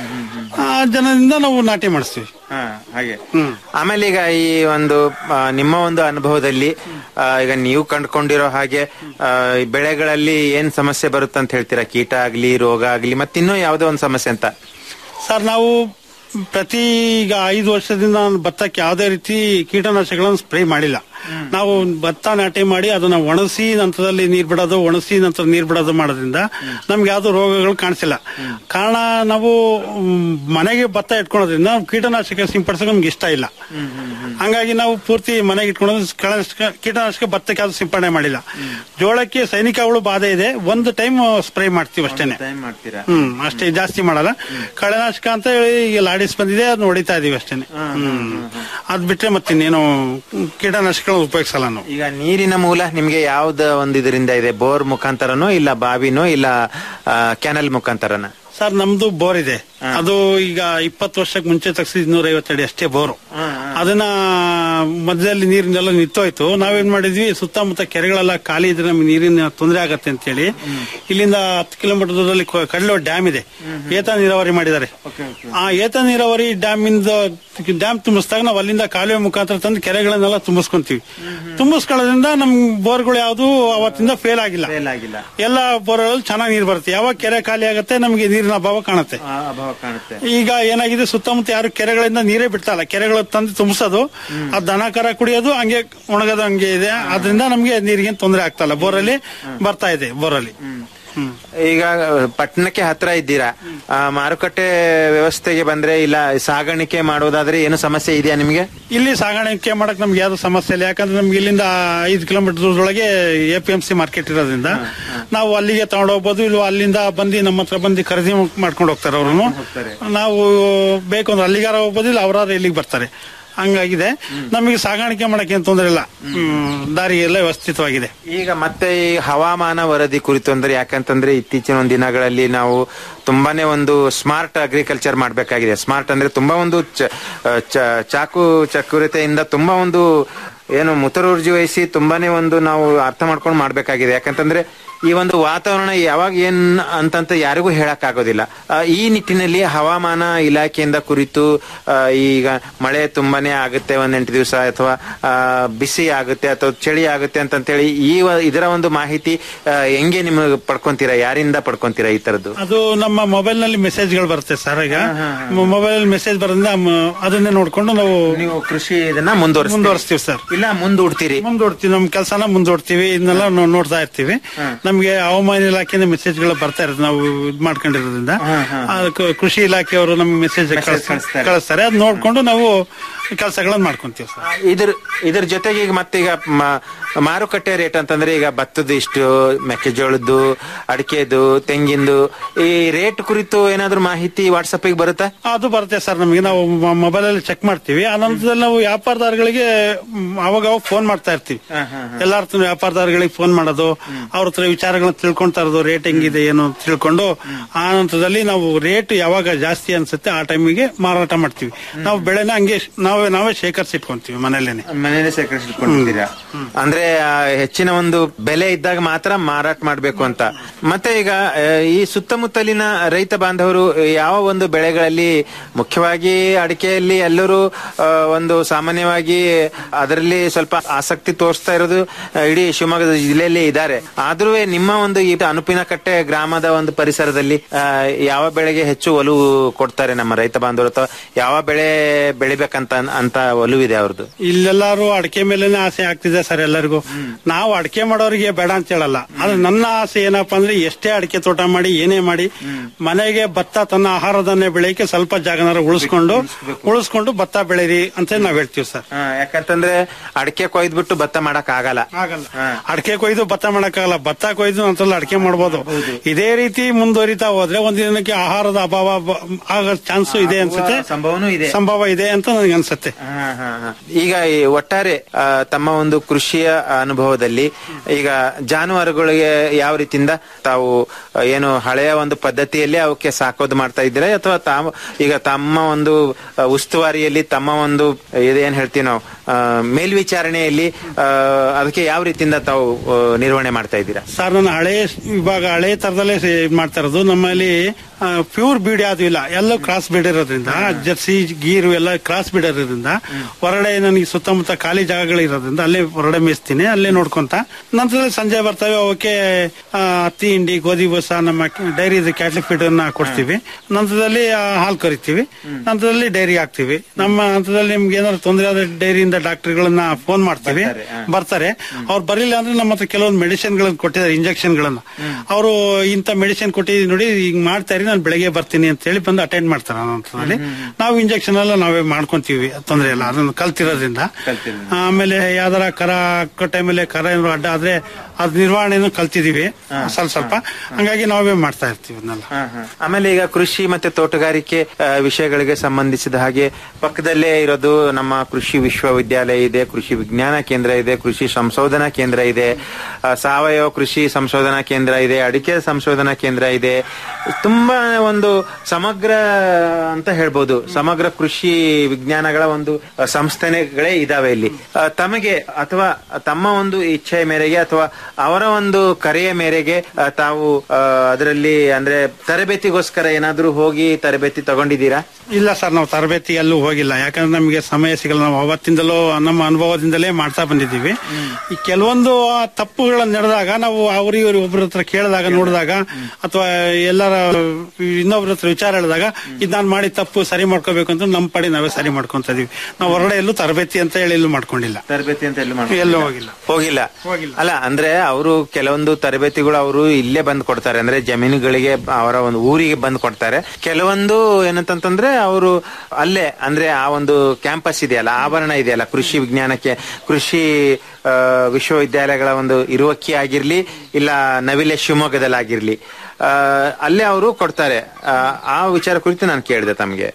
ಆ ಜನದಿಂದ ನಾವು ನಾಟಿ ಮಾಡಿಸ್ತೀವಿ ಹ, ಹಾಗೆ ಆಮೇಲೆ ಈಗ ಈ ಒಂದು ಆ, ನಿಮ್ಮ ಒಂದು ಅನುಭವದಲ್ಲಿ ಆ, ಈಗ ನೀವು ಕಂಡುಕೊಂಡಿರೋ ಹಾಗೆ ಆ, ಈ ಬೆಳೆಗಳಲ್ಲಿ ಏನ್ ಸಮಸ್ಯೆ ಬರುತ್ತೆ ಅಂತ ಹೇಳ್ತೀರಾ ಕೀಟ ಆಗ್ಲಿ ರೋಗ ಆಗ್ಲಿ ಮತ್ತಿನ್ನೂ ಯಾವುದೋ ಒಂದು ಸಮಸ್ಯೆ ಅಂತ ಸರ್ ನಾವು ಪ್ರತಿ ಈಗ ಐದು ವರ್ಷದಿಂದ ನಾನು ಭತ್ತಕ್ಕೆ ಯಾವುದೇ ರೀತಿ ಕೀಟನಾಶಕಗಳನ್ನು ಸ್ಪ್ರೇ ಮಾಡಿಲ್ಲ ನಾವು ಭತ್ತ ನಾಟಿ ಮಾಡಿ ಅದನ್ನ ಒಣಗಿಸಿ ನಂತರದಲ್ಲಿ ನೀರ್ ಬಿಡೋದು ಒಣಗಿಸಿ ನಂತರ ನೀರ್ ಬಿಡೋದು ಮಾಡೋದ್ರಿಂದ ನಮ್ಗೆ ಯಾವ್ದು ರೋಗಗಳು ಕಾಣಿಸಿಲ್ಲ ಕಾರಣ ನಾವು ಮ್, ಮನೆಗೆ ಭತ್ತ ಇಟ್ಕೊಳೋದ್ರಿಂದ ಕೀಟನಾಶಕ ಸಿಂಪಡಿಸೋಕೆ ನಮ್ಗೆ ಇಷ್ಟ ಇಲ್ಲ ಹಂಗಾಗಿ ನಾವು ಪೂರ್ತಿ ಮನೆಗೆ ಇಟ್ಕೊಳ್ಳೋದು ಕೀಟನಾಶಕ ಕೀಟನಾಶಕ ಭತ್ತಕ್ಕೆ ಯಾವ್ದು ಸಿಂಪಡಣೆ ಮಾಡಿಲ್ಲ ಜೋಳಕ್ಕೆ ಸೈನಿಕಗಳು ಬಾಧೆ ಇದೆ ಒಂದು ಟೈಮ್ ಸ್ಪ್ರೇ ಮಾಡ್ತೀವಿ ಅಷ್ಟೇನೆ ಮಾಡ್ತೀರಾ ಹ್ಮ್ ಅಷ್ಟೇ ಜಾಸ್ತಿ ಮಾಡಲ್ಲ ಕಳೆನಾಶಕ ಅಂತ ಹೇಳಿ ಈಗ ಲಾಡಿಸ್ ಬಂದಿದೆ ಅದನ್ನ ಹೊಡಿತಾ ಇದೀವಿ ಅಷ್ಟೇನೆ ಹ್ಮ್ ಅದ್ ಬಿಟ್ರೆ ಮತ್ತಿನ್ನೇನು ಕೀಟನಾಶಕಗಳನ್ನ ಉಪಯೋಗಿಸಲ್ಲ ನಾವು ಈಗ ನೀರಿನ ಮೂಲ ನಿಮ್ಗೆ ಯಾವ್ದ ಒಂದು ಇದರಿಂದ ಇದೆ ಬೋರ್ ಮುಖಾಂತರನೋ ಇಲ್ಲ ಬಾವಿನೋ ಇಲ್ಲ ಕ್ಯಾನಲ್ ಮುಖಾಂತರನ ಸರ್ ನಮ್ದು ಬೋರ್ ಇದೆ ಅದು ಈಗ ಇಪ್ಪತ್ತು ವರ್ಷಕ್ಕೆ ಮುಂಚೆ ತಗ್ಸಿದ್ ನೂರ ಐವತ್ತಡಿ ಅಷ್ಟೇ ಬೋರು ಅದನ್ನ ಮಧ್ಯದಲ್ಲಿ ನೀರಿನೆಲ್ಲ ನಿಂತೋಯ್ತು ನಾವೇನ್ ಮಾಡಿದ್ವಿ ಸುತ್ತಮುತ್ತ ಕೆರೆಗಳೆಲ್ಲ ಖಾಲಿ ಇದ್ರೆ ನಮ್ಗೆ ನೀರಿನ ತೊಂದರೆ ಆಗತ್ತೆ ಅಂತ ಹೇಳಿ ಇಲ್ಲಿಂದ ಹತ್ತು ಕಿಲೋಮೀಟರ್ ದೂರದಲ್ಲಿ ಕೊ- ಕಡ್ಲೋ ಡ್ಯಾಮ್ ಇದೆ ಏತ ನೀರಾವರಿ ಮಾಡಿದ್ದಾರೆ ಆ ಏತ ನೀರಾವರಿ ಡ್ಯಾಮ್ ಇಂದ ಡ್ಯಾಮ್ ತುಂಬಿಸಿದಾಗ ನಾವು ಅಲ್ಲಿಂದ ಕಾಲುವೆ ಮುಖಾಂತರ ತಂದು ಕೆರೆಗಳನ್ನೆಲ್ಲ ತುಂಬಿಸ್ಕೊಂತೀವಿ ತುಂಬಿಸ್ಕೊಳ್ಳೋದ್ರಿಂದ ನಮ್ ಬೋರ್ಗಳು ಯಾವ್ದು ಅವತ್ತಿಂದ ಫೇಲ್ ಆಗಿಲ್ಲ ಆಗಿಲ್ಲ ಎಲ್ಲ ಬೋರ್ಗಳಲ್ಲಿ ಚೆನ್ನಾಗಿ ನೀರು ಬರುತ್ತೆ ಯಾವಾಗ ಕೆರೆ ಖಾಲಿ ಆಗುತ್ತೆ ನಮಗೆ ನೀರಿನ ಅಭಾವ ಕಾಣುತ್ತೆ ಅಭಾವ ಕಾಣುತ್ತೆ ಈಗ ಏನಾಗಿದೆ ಸುತ್ತಮುತ್ತ ಯಾರು ಕೆರೆಗಳಿಂದ ನೀರೇ ಬಿಡ್ತಾ ಇಲ್ಲ ಕೆರೆಗಳ ತಂದು ತುಂಬಿಸೋದು ಆ ದನ ಕರ ಕುಡಿಯೋದು ಹಂಗೆ ಒಣಗೋದು ಹಂಗೆ ಇದೆ ಅದರಿಂದ ನಮ್ಗೆ ನೀರಿಗೆ ತೊಂದರೆ ಆಗ್ತಾ ಇಲ್ಲ ಬೋರಲ್ಲಿ ಬರ್ತಾ ಇದೆ ಬೋರಲ್ಲಿ ಈಗ ಪಟ್ಟಣಕ್ಕೆ ಹತ್ರ ಇದ್ದೀರಾ ಆ, ಮಾರುಕಟ್ಟೆ ವ್ಯವಸ್ಥೆಗೆ ಬಂದ್ರೆ ಇಲ್ಲ ಸಾಗಾಣಿಕೆ ಮಾಡೋದಾದ್ರೆ ಏನು ಸಮಸ್ಯೆ ಇದೆಯಾ ನಿಮ್ಗೆ ಇಲ್ಲಿ ಸಾಗಾಣಿಕೆ ಮಾಡಕ್ ನಮ್ಗೆ ಯಾವ್ದು ಸಮಸ್ಯೆ ಇಲ್ಲ ಯಾಕಂದ್ರೆ ನಮ್ಗೆ ಇಲ್ಲಿಂದ ಐದು ಕಿಲೋಮೀಟರ್ ದೂರದೊಳಗೆ A P M C market ಇರೋದ್ರಿಂದ ನಾವು ಅಲ್ಲಿಗೆ ತಗೊಂಡು ಹೋಗ್ಬೋದು ಇಲ್ಲ ಅಲ್ಲಿಂದ ಬಂದು ನಮ್ಮ ಹತ್ರ ಬಂದು ಖರೀದಿ ಮಾಡ್ಕೊಂಡು ಹೋಗ್ತಾರೆ ಅವರು ನಾವು ಬೇಕು ಅಂದ್ರೆ ಅಲ್ಲಿಗಾರ ಹೋಗ್ಬೋದು ಇಲ್ಲ ಅವರಾದ್ರೆ ಇಲ್ಲಿಗೆ ಬರ್ತಾರೆ ಹಂಗಾಗಿದೆ ನಮಗೆ ಸಾಗಾಣಿಕೆ ಮಾಡಕ್ಕೆ ಏನು ತೊಂದರೆ ಇಲ್ಲ ಹ್ಮ್, ದಾರಿ ಎಲ್ಲ ವ್ಯವಸ್ಥಿತವಾಗಿದೆ ಈಗ ಮತ್ತೆ ಈ ಹವಾಮಾನ ವರದಿ ಕುರಿತು ಅಂದ್ರೆ ಯಾಕಂತಂದ್ರೆ ಇತ್ತೀಚಿನ ಒಂದು ದಿನಗಳಲ್ಲಿ ನಾವು ತುಂಬಾನೇ ಒಂದು ಸ್ಮಾರ್ಟ್ ಅಗ್ರಿಕಲ್ಚರ್ ಮಾಡ್ಬೇಕಾಗಿದೆ ಸ್ಮಾರ್ಟ್ ಅಂದ್ರೆ ತುಂಬಾ ಒಂದು ಚ- ಚ- ಚಾಕು ಚಕುರತೆಯಿಂದ ತುಂಬಾ ಒಂದು ಏನು ಮುತುರ್ಜಿ ವಹಿಸಿ ತುಂಬಾನೇ ಒಂದು ನಾವು ಅರ್ಥ ಮಾಡ್ಕೊಂಡು ಮಾಡ್ಬೇಕಾಗಿದೆ ಯಾಕಂತಂದ್ರೆ ಈ ಒಂದು ವಾತಾವರಣ ಯಾವಾಗ ಏನ್ ಅಂತಂತ ಯಾರಿಗೂ ಹೇಳಕ್ ಆಗೋದಿಲ್ಲ ಆ, ಈ ನಿಟ್ಟಿನಲ್ಲಿ ಹವಾಮಾನ ಇಲಾಖೆಯಿಂದ ಕುರಿತು ಆ, ಈಗ ಮಳೆ ತುಂಬಾನೇ ಆಗುತ್ತೆ ಒಂದ್ ಎಂಟು ದಿವಸ ಅಥವಾ ಆ, ಬಿಸಿ ಆಗುತ್ತೆ ಅಥವಾ ಚಳಿ ಆಗುತ್ತೆ ಅಂತಂತೇಳಿ ಈ ವ- ಇದರ ಒಂದು ಮಾಹಿತಿ ಆ, ಹೆಂಗೆ ನಿಮಗೆ ಪಡ್ಕೊಂತೀರಾ ಯಾರಿಂದ ಪಡ್ಕೊಂತೀರಾ ಈ ತರದ್ದು ಅದು ನಮ್ಮ ಮೊಬೈಲ್ ನಲ್ಲಿ ಮೆಸೇಜ್ಗಳು ಬರುತ್ತೆ ಸರ್ ಈಗ ಮೊಬೈಲ್ ಮೆಸೇಜ್ ಬರೋದ್ರಿಂದ ಮ- ಅದನ್ನೇ ನೋಡ್ಕೊಂಡು ನಾವು ನೀವು ಕೃಷಿ ಇದನ್ನ ಮುಂದುವರಿಸ್ತೀರಿ. ಮುಂದುವರಿಸ್ತೀವಿ ಸರ್ ಇಲ್ಲ ಮುಂದೂಡ್ತೀರಿ ಮುಂದೂಡ್ತೀವಿ ನಮ್ ಕೆಲಸನ ಮುಂದೂಡ್ತೀವಿ ಇದನ್ನೆಲ್ಲ ನಾವು ನೋಡ್ತಾ ಇರ್ತೀವಿ ನಮ್ಗೆ ಹವಾಮಾನ ಇಲಾಖೆಯಿಂದ ಮೆಸೇಜ್ಗಳು ಬರ್ತಾ ಇರುತ್ತೆ ನಾವು ಇದ್ ಮಾಡ್ಕೊಂಡಿರೋದ್ರಿಂದ ಅದಕ್ಕೆ ಕೃಷಿ ಇಲಾಖೆಯವರು ನಮ್ಗೆ ಮೆಸೇಜ್ ಕಳಿಸ್ತಾರೆ. ಕಳಿಸ್ತಾರೆ ಅದ್ ನೋಡ್ಕೊಂಡು ನಾವು ಕೆಲಸಗಳನ್ನ ಮಾಡ್ಕೊಂತೀವಿ ಸರ್ ಇದ್ರ ಇದ್ರ ಜೊತೆಗೆ ಈಗ ಮತ್ತೀಗ ಮ- ಮಾರುಕಟ್ಟೆ ರೇಟ್ ಅಂತಂದ್ರೆ ಈಗ ಭತ್ತದ ಇಷ್ಟು ಮೆಕ್ಕೆಜೋಳದ್ದು ಅಡಿಕೆದು ತೆಂಗಿಂದು ಈ ರೇಟ್ ಕುರಿತು ಏನಾದ್ರೂ ಮಾಹಿತಿ ವಾಟ್ಸಪ್ ಗೆ ಬರುತ್ತಾ ಅದು ಬರುತ್ತೆ ಸರ್ ನಮಗೆ ನಾವು ಮೊಬೈಲ್ ಅಲ್ಲಿ ಚೆಕ್ ಮಾಡ್ತೀವಿ ಆ ನಂತರದಲ್ಲಿ ನಾವು ವ್ಯಾಪಾರದಾರಗಳಿಗೆ ಮ್, ಅವಾಗ ಅವಾಗ ಫೋನ್ ಮಾಡ್ತಾ ಇರ್ತೀವಿ ಎಲ್ಲಾರ ಹತ್ರ ವ್ಯಾಪಾರದಾರಗಳಿಗೆ ಫೋನ್ ಮಾಡೋದು ಅವ್ರ ಹತ್ರ ವಿಚಾರಗಳನ್ನ ತಿಳ್ಕೊಂತಾ ಇರೋದು ರೇಟ್ ಹೆಂಗಿದೆ ಏನು ಅಂತ ತಿಳ್ಕೊಂಡು ಆ ನಂತರದಲ್ಲಿ ನಾವು ರೇಟ್ ಯಾವಾಗ ಜಾಸ್ತಿ ಅನ್ಸುತ್ತೆ ಆ ಟೈಮಿಗೆ ಮಾರಾಟ ಮಾಡ್ತೀವಿ ನಾವು ಬೆಳೆನ ಹಂಗೆ ನಾವೇ ನಾವೇ ಶೇಖರಿಸಿಟ್ಕೊಂತೀವಿ ಮನೇಲೇನೆ ಮನೇಲೆ ಸೇಕರಿಸಿಟ್ಕೊಂಡಿದ್ದೀರಾ ಅಂದ್ರೆ ಆ, ಹೆಚ್ಚಿನ ಒಂದು ಬೆಲೆ ಇದ್ದಾಗ ಮಾತ್ರ ಮಾರಾಟ ಮಾಡಬೇಕು ಅಂತ ಮತ್ತೆ ಈಗ ಆ, ಈ ಸುತ್ತಮುತ್ತಲಿನ ರೈತ ಬಾಂಧವರು ಯಾವ ಒಂದು ಬೆಳೆಗಳಲ್ಲಿ ಮುಖ್ಯವಾಗಿ ಅಡಿಕೆಯಲ್ಲಿ ಎಲ್ಲರೂ ಆ, ಒಂದು ಸಾಮಾನ್ಯವಾಗಿ ಅದರಲ್ಲಿ ಸ್ವಲ್ಪ ಆಸಕ್ತಿ ತೋರಿಸ್ತಾ ಇರೋದು ಆ, ಇಡೀ ಶಿವಮೊಗ್ಗದ ಜಿಲ್ಲೆಯಲ್ಲಿ ಇದ್ದಾರೆ ಆದ್ರೂ ನಿಮ್ಮ ಒಂದು ಈ ಅನುಪಿನಕಟ್ಟೆ ಗ್ರಾಮದ ಒಂದು ಪರಿಸರದಲ್ಲಿ ಆ, ಯಾವ ಬೆಳೆಗೆ ಹೆಚ್ಚು ಒಲವು ಕೊಡ್ತಾರೆ ನಮ್ಮ ರೈತ ಬಾಂಧವರು ಅಥವಾ ಯಾವ ಬೆಳೆ ಬೆಳಿಬೇಕಂತ ಅಂತ ಒಲವಿದೆ ಅವ್ರದ್ದು ಇಲ್ಲೆಲ್ಲಾರು ಅಡಿಕೆ ಮೇಲೆನೆ ಆಸೆ ಆಗ್ತಿದೆ ಸರ್ ಎಲ್ಲರಿಗೂ ನಾವು ಅಡಿಕೆ ಮಾಡೋರಿಗೆ ಬೇಡ ಅಂತ ಹೇಳಲ್ಲ ಆದ್ರೆ ನನ್ನ ಆಸೆ ಏನಪ್ಪಾ ಅಂದ್ರೆ ಎಷ್ಟೇ ಅಡಿಕೆ ತೋಟ ಮಾಡಿ ಏನೇ ಮಾಡಿ ಮನೆಗೆ ಭತ್ತ ತನ್ನ ಆಹಾರದನ್ನೇ ಬೆಳೆಯಕ್ಕೆ ಸ್ವಲ್ಪ ಜಾಗನಾರ ಉಳಿಸ್ಕೊಂಡು ಉಳಿಸ್ಕೊಂಡು ಭತ್ತ ಬೆಳೀರಿ ಅಂತ ನಾವ್ ಹೇಳ್ತೀವಿ ಸರ್ ಹಾ, ಯಾಕಂತಂದ್ರೆ ಅಡಿಕೆ ಕೊಯ್ದ್ಬಿಟ್ಟು ಭತ್ತ ಮಾಡಕ್ ಆಗಲ್ಲ ಆಗಲ್ಲ ಅಡಿಕೆ ಕೊಯ್ದು ಭತ್ತ ಮಾಡಕ್ಕಾಗಲ್ಲ ಭತ್ತ ಕೊಯ್ದು ನಂತರ ಅಡಿಕೆ ಮಾಡ್ಬೋದು ಇದೇ ರೀತಿ ಮುಂದುವರಿತಾ ಹೋದ್ರೆ ಒಂದ್ ದಿನಕ್ಕೆ ಆಹಾರದ ಅಭಾವ ಬ- ಆಗೋ ಚಾನ್ಸ್ ಇದೆ ಅನ್ಸುತ್ತೆ ಸಂಭವನೂ ಇದೆ ಸಂಭವ ಇದೆ ಅಂತ ನನಗೆ ಅನ್ಸುತ್ತೆ ಹಾ, ಹಾ, ಹಾ. ಈಗ ಈ ಒಟ್ಟಾರೆ ಆ, ತಮ್ಮ ಒಂದು ಕೃಷಿಯ ಅನುಭವದಲ್ಲಿ ಈಗ ಜಾನುವಾರುಗಳಿಗೆ ಯಾವ ರೀತಿಯಿಂದ ತಾವು ಆ, ಏನು ಹಳೆಯ ಒಂದು ಪದ್ಧತಿಯಲ್ಲಿ ಅವಕ್ಕೆ ಸಾಕೋದು ಮಾಡ್ತಾ ಇದ್ದೀರಾ ಅಥವಾ ತಾವು ಈಗ ತಮ್ಮ ಒಂದು ಆ, ಉಸ್ತುವಾರಿಯಲ್ಲಿ ತಮ್ಮ ಒಂದು ಇದೇನ್ ಹೇಳ್ತೀವಿ ನಾವು ಆ, ಮೇಲ್ವಿಚಾರಣೆಯಲ್ಲಿ ಆ, ಅದಕ್ಕೆ ಯಾವ ರೀತಿಯಿಂದ ತಾವು ಆ, ನಿರ್ವಹಣೆ ಮಾಡ್ತಾ ಇದ್ದೀರಾ ಸರ್ ನಾನು ಹಳೆ ಇವಾಗ ಹಳೆ ತರದಲ್ಲೇ ಇದ್ ಮಾಡ್ತಾ ಇರೋದು ನಮ್ಮಲ್ಲಿ ಪ್ಯೂರ್ ಬೀಡ್ ಯಾವ್ದು ಇಲ್ಲ ಎಲ್ಲ ಕ್ರಾಸ್ ಬೀಡ್ ಇರೋದ್ರಿಂದ ಜರ್ಸಿ ಗೀರು ಎಲ್ಲ ಕ್ರಾಸ್ ಬೀಡ್ ಇರೋದ್ರಿಂದ ಹೊರಗಡೆ ನನಗೆ ಸುತ್ತಮುತ್ತ ಖಾಲಿ ಜಾಗಗಳು ಇರೋದ್ರಿಂದ ಅಲ್ಲೇ ಹೊರಗಡೆ ಮೇಯಿಸ್ತೀನಿ ಅಲ್ಲೇ ನೋಡ್ಕೊಂತ ನಂತರದಲ್ಲಿ ಸಂಜೆ ಬರ್ತವೆ ಅವಕ್ಕೆ ಆ, ಹತ್ತಿ ಹಿಂಡಿ ಗೋಧಿ ಬೂಸ ನಮ್ಮ ಡೈರಿ ಕ್ಯಾಟ್ಲಿ ಫೀಡ್ ಅನ್ನ ಕೊಡ್ತೀವಿ ನಂತರದಲ್ಲಿ ಆ, ಹಾಲು ಕರಿತೀವಿ ನಂತರದಲ್ಲಿ ಡೈರಿ ಹಾಕ್ತಿವಿ ನಮ್ಮ ಹಂತದಲ್ಲಿ ನಿಮ್ಗೆ ಏನಾದ್ರು ತೊಂದರೆ ಆದ್ರೆ ಡೈರಿಯಿಂದ ಡಾಕ್ಟರ್ಗಳನ್ನ ಫೋನ್ ಮಾಡ್ತೀವಿ ಬರ್ತಾರೆ ಅವ್ರು ಬರಲಿಲ್ಲ ಅಂದ್ರೆ ನಮ್ಮ ಹತ್ರ ಕೆಲವೊಂದು ಮೆಡಿಸಿನ್ ಗಳನ್ನ ಕೊಟ್ಟಿದ್ದಾರೆ ಇಂಜೆಕ್ಷನ್ ಗಳನ್ನ ಅವರು ಇಂಥ ಮೆಡಿಸಿನ್ ಕೊಟ್ಟಿದ್ದೀನಿ ನೋಡಿ ಹಿಂಗ್ ಮಾಡ್ತಾ ಇರಿ ನಾನು ಬೆಳಗ್ಗೆ ಬರ್ತೀನಿ ಅಂತ ಹೇಳಿ ಬಂದು ಅಟೆಂಡ್ ಮಾಡ್ತಾರೆ ಆ ಹಂತದಲ್ಲಿ ನಾವು ಇಂಜೆಕ್ಷನ್ ಎಲ್ಲ ನಾವೇ ಮಾಡ್ಕೊಂತೀವಿ ತೊಂದರೆ ಇಲ್ಲ ಅದನ್ನ ಕಲ್ತಿರೋದ್ರಿಂದ ಆಮೇಲೆ ಯಾವ್ದಾರ ಕರ ಹಾಕೋ ಟೈಮಲ್ಲಿ ಕರ ಏನಾದ್ರು ಅಡ್ಡ ಆದ್ರೆ ಅದ್ ನಿರ್ವಹಣೆನೂ ಕಲ್ತಿದೀವಿ ಸ್ವಲ್ಪ ಸ್ವಲ್ಪ ಹಂಗಾಗಿ ನಾವೇ ಮಾಡ್ತಾ ಇರ್ತೀವಿ ಅದನ್ನೆಲ್ಲ ಆಮೇಲೆ ಈಗ ಕೃಷಿ ಮತ್ತೆ ತೋಟಗಾರಿಕೆ ಆ, ವಿಷಯಗಳಿಗೆ ಸಂಬಂಧಿಸಿದ ಹಾಗೆ ಪಕ್ಕದಲ್ಲೇ ಇರೋದು ನಮ್ಮ ಕೃಷಿ ವಿಶ್ವವಿದ್ಯಾಲಯ ಇದೆ ಕೃಷಿ ವಿಜ್ಞಾನ ಕೇಂದ್ರ ಇದೆ ಕೃಷಿ ಸಂಶೋಧನಾ ಕೇಂದ್ರ ಇದೆ ಆ, ಸಾವಯವ ಕೃಷಿ ಸಂಶೋಧನಾ ಕೇಂದ್ರ ಇದೆ ಅಡಿಕೆ ಸಂಶೋಧನಾ ಕೇಂದ್ರ ಇದೆ ತುಂಬಾ ಒಂದು ಸಮಗ್ರ ಅಂತ ಹೇಳ್ಬೋದು ಸಮಗ್ರ ಕೃಷಿ ವಿಜ್ಞಾನಗಳ ಒಂದು ಆ, ಸಂಸ್ಥೆಗಳೇ ಇದಾವೆ ಇಲ್ಲಿ ಆ, ತಮಗೆ ಅಥವಾ ತಮ್ಮ ಒಂದು ಇಚ್ಛೆಯ ಮೇರೆಗೆ ಅಥವಾ ಅವರ ಒಂದು ಕರೆಯ ಮೇರೆಗೆ ಆ, ತಾವು ಆ, ಅದರಲ್ಲಿ ಅಂದ್ರೆ ತರಬೇತಿಗೋಸ್ಕರ ಏನಾದ್ರೂ ಹೋಗಿ ತರಬೇತಿ ತಗೊಂಡಿದ್ದೀರಾ ಇಲ್ಲ ಸರ್ ನಾವು ತರಬೇತಿ ಎಲ್ಲೂ ಹೋಗಿಲ್ಲ ಯಾಕಂದ್ರೆ ನಮಗೆ ಸಮಯ ಸಿಗಲ್ಲ ನಾವು ಅವತ್ತಿಂದಲೂ ನಮ್ಮ ಅನುಭವದಿಂದಲೇ ಮಾಡ್ತಾ ಬಂದಿದ್ದೀವಿ ಈ ಕೆಲವೊಂದು ಆ ತಪ್ಪುಗಳನ್ನ ನಡೆದಾಗ ನಾವು ಅವ್ರ ಇವ್ರು ಒಬ್ಬರ ಹತ್ರ ಕೇಳಿದಾಗ ನೋಡಿದಾಗ ಅಥವಾ ಎಲ್ಲರ ಇನ್ನೊಬ್ರ ಹತ್ರ ವಿಚಾರ ಹೇಳಿದಾಗ ಇದು ನಾನು ಮಾಡಿ ತಪ್ಪು ಸರಿ ಮಾಡ್ಕೋಬೇಕು ಅಂತ ನಮ್ಮ ಪಡಿ ನಾವೇ ಸರಿ ಮಾಡ್ಕೊಂತ ಇದೀವಿ ನಾವು ಹೊರಗಡೆ ಎಲ್ಲೂ ತರಬೇತಿ ಅಂತ ಹೇಳಿ ಎಲ್ಲೂ ಮಾಡ್ಕೊಂಡಿಲ್ಲ ತರಬೇತಿ ಅಂತ ಎಲ್ಲೂ ಎಲ್ಲೂ ಹೋಗಿಲ್ಲ ಹೋಗಿಲ್ಲ ಅಲ್ಲ ಅಂದ್ರೆ ಅವರು ಕೆಲವೊಂದು ತರಬೇತಿಗಳು ಅವರು ಇಲ್ಲೇ ಬಂದು ಕೊಡ್ತಾರೆ ಅಂದ್ರೆ ಜಮೀನುಗಳಿಗೆ ಅವರ ಒಂದು ಊರಿಗೆ ಬಂದು ಕೊಡ್ತಾರೆ ಕೆಲವೊಂದು ಏನಂತಂದ್ರೆ ಅವರು ಅಲ್ಲೇ ಅಂದ್ರೆ ಆ ಒಂದು ಕ್ಯಾಂಪಸ್ ಇದೆಯಲ್ಲ ಆವರಣ ಇದೆಯಲ್ಲ ಕೃಷಿ ವಿಜ್ಞಾನಕ್ಕೆ ಕೃಷಿ ಆ, ವಿಶ್ವವಿದ್ಯಾಲಯಗಳ ಒಂದು ಇರುವಕ್ಕಿ ಆಗಿರ್ಲಿ ಇಲ್ಲ ನವಿಲೆ ಶಿವಮೊಗ್ಗದಲ್ಲಿ ಆಗಿರ್ಲಿ ಆ, ಅಲ್ಲೇ ಅವರು ಕೊಡ್ತಾರೆ ಆ, ಆ ವಿಚಾರ ಕುರಿತು ನಾನು ಕೇಳಿದೆ ತಮಗೆ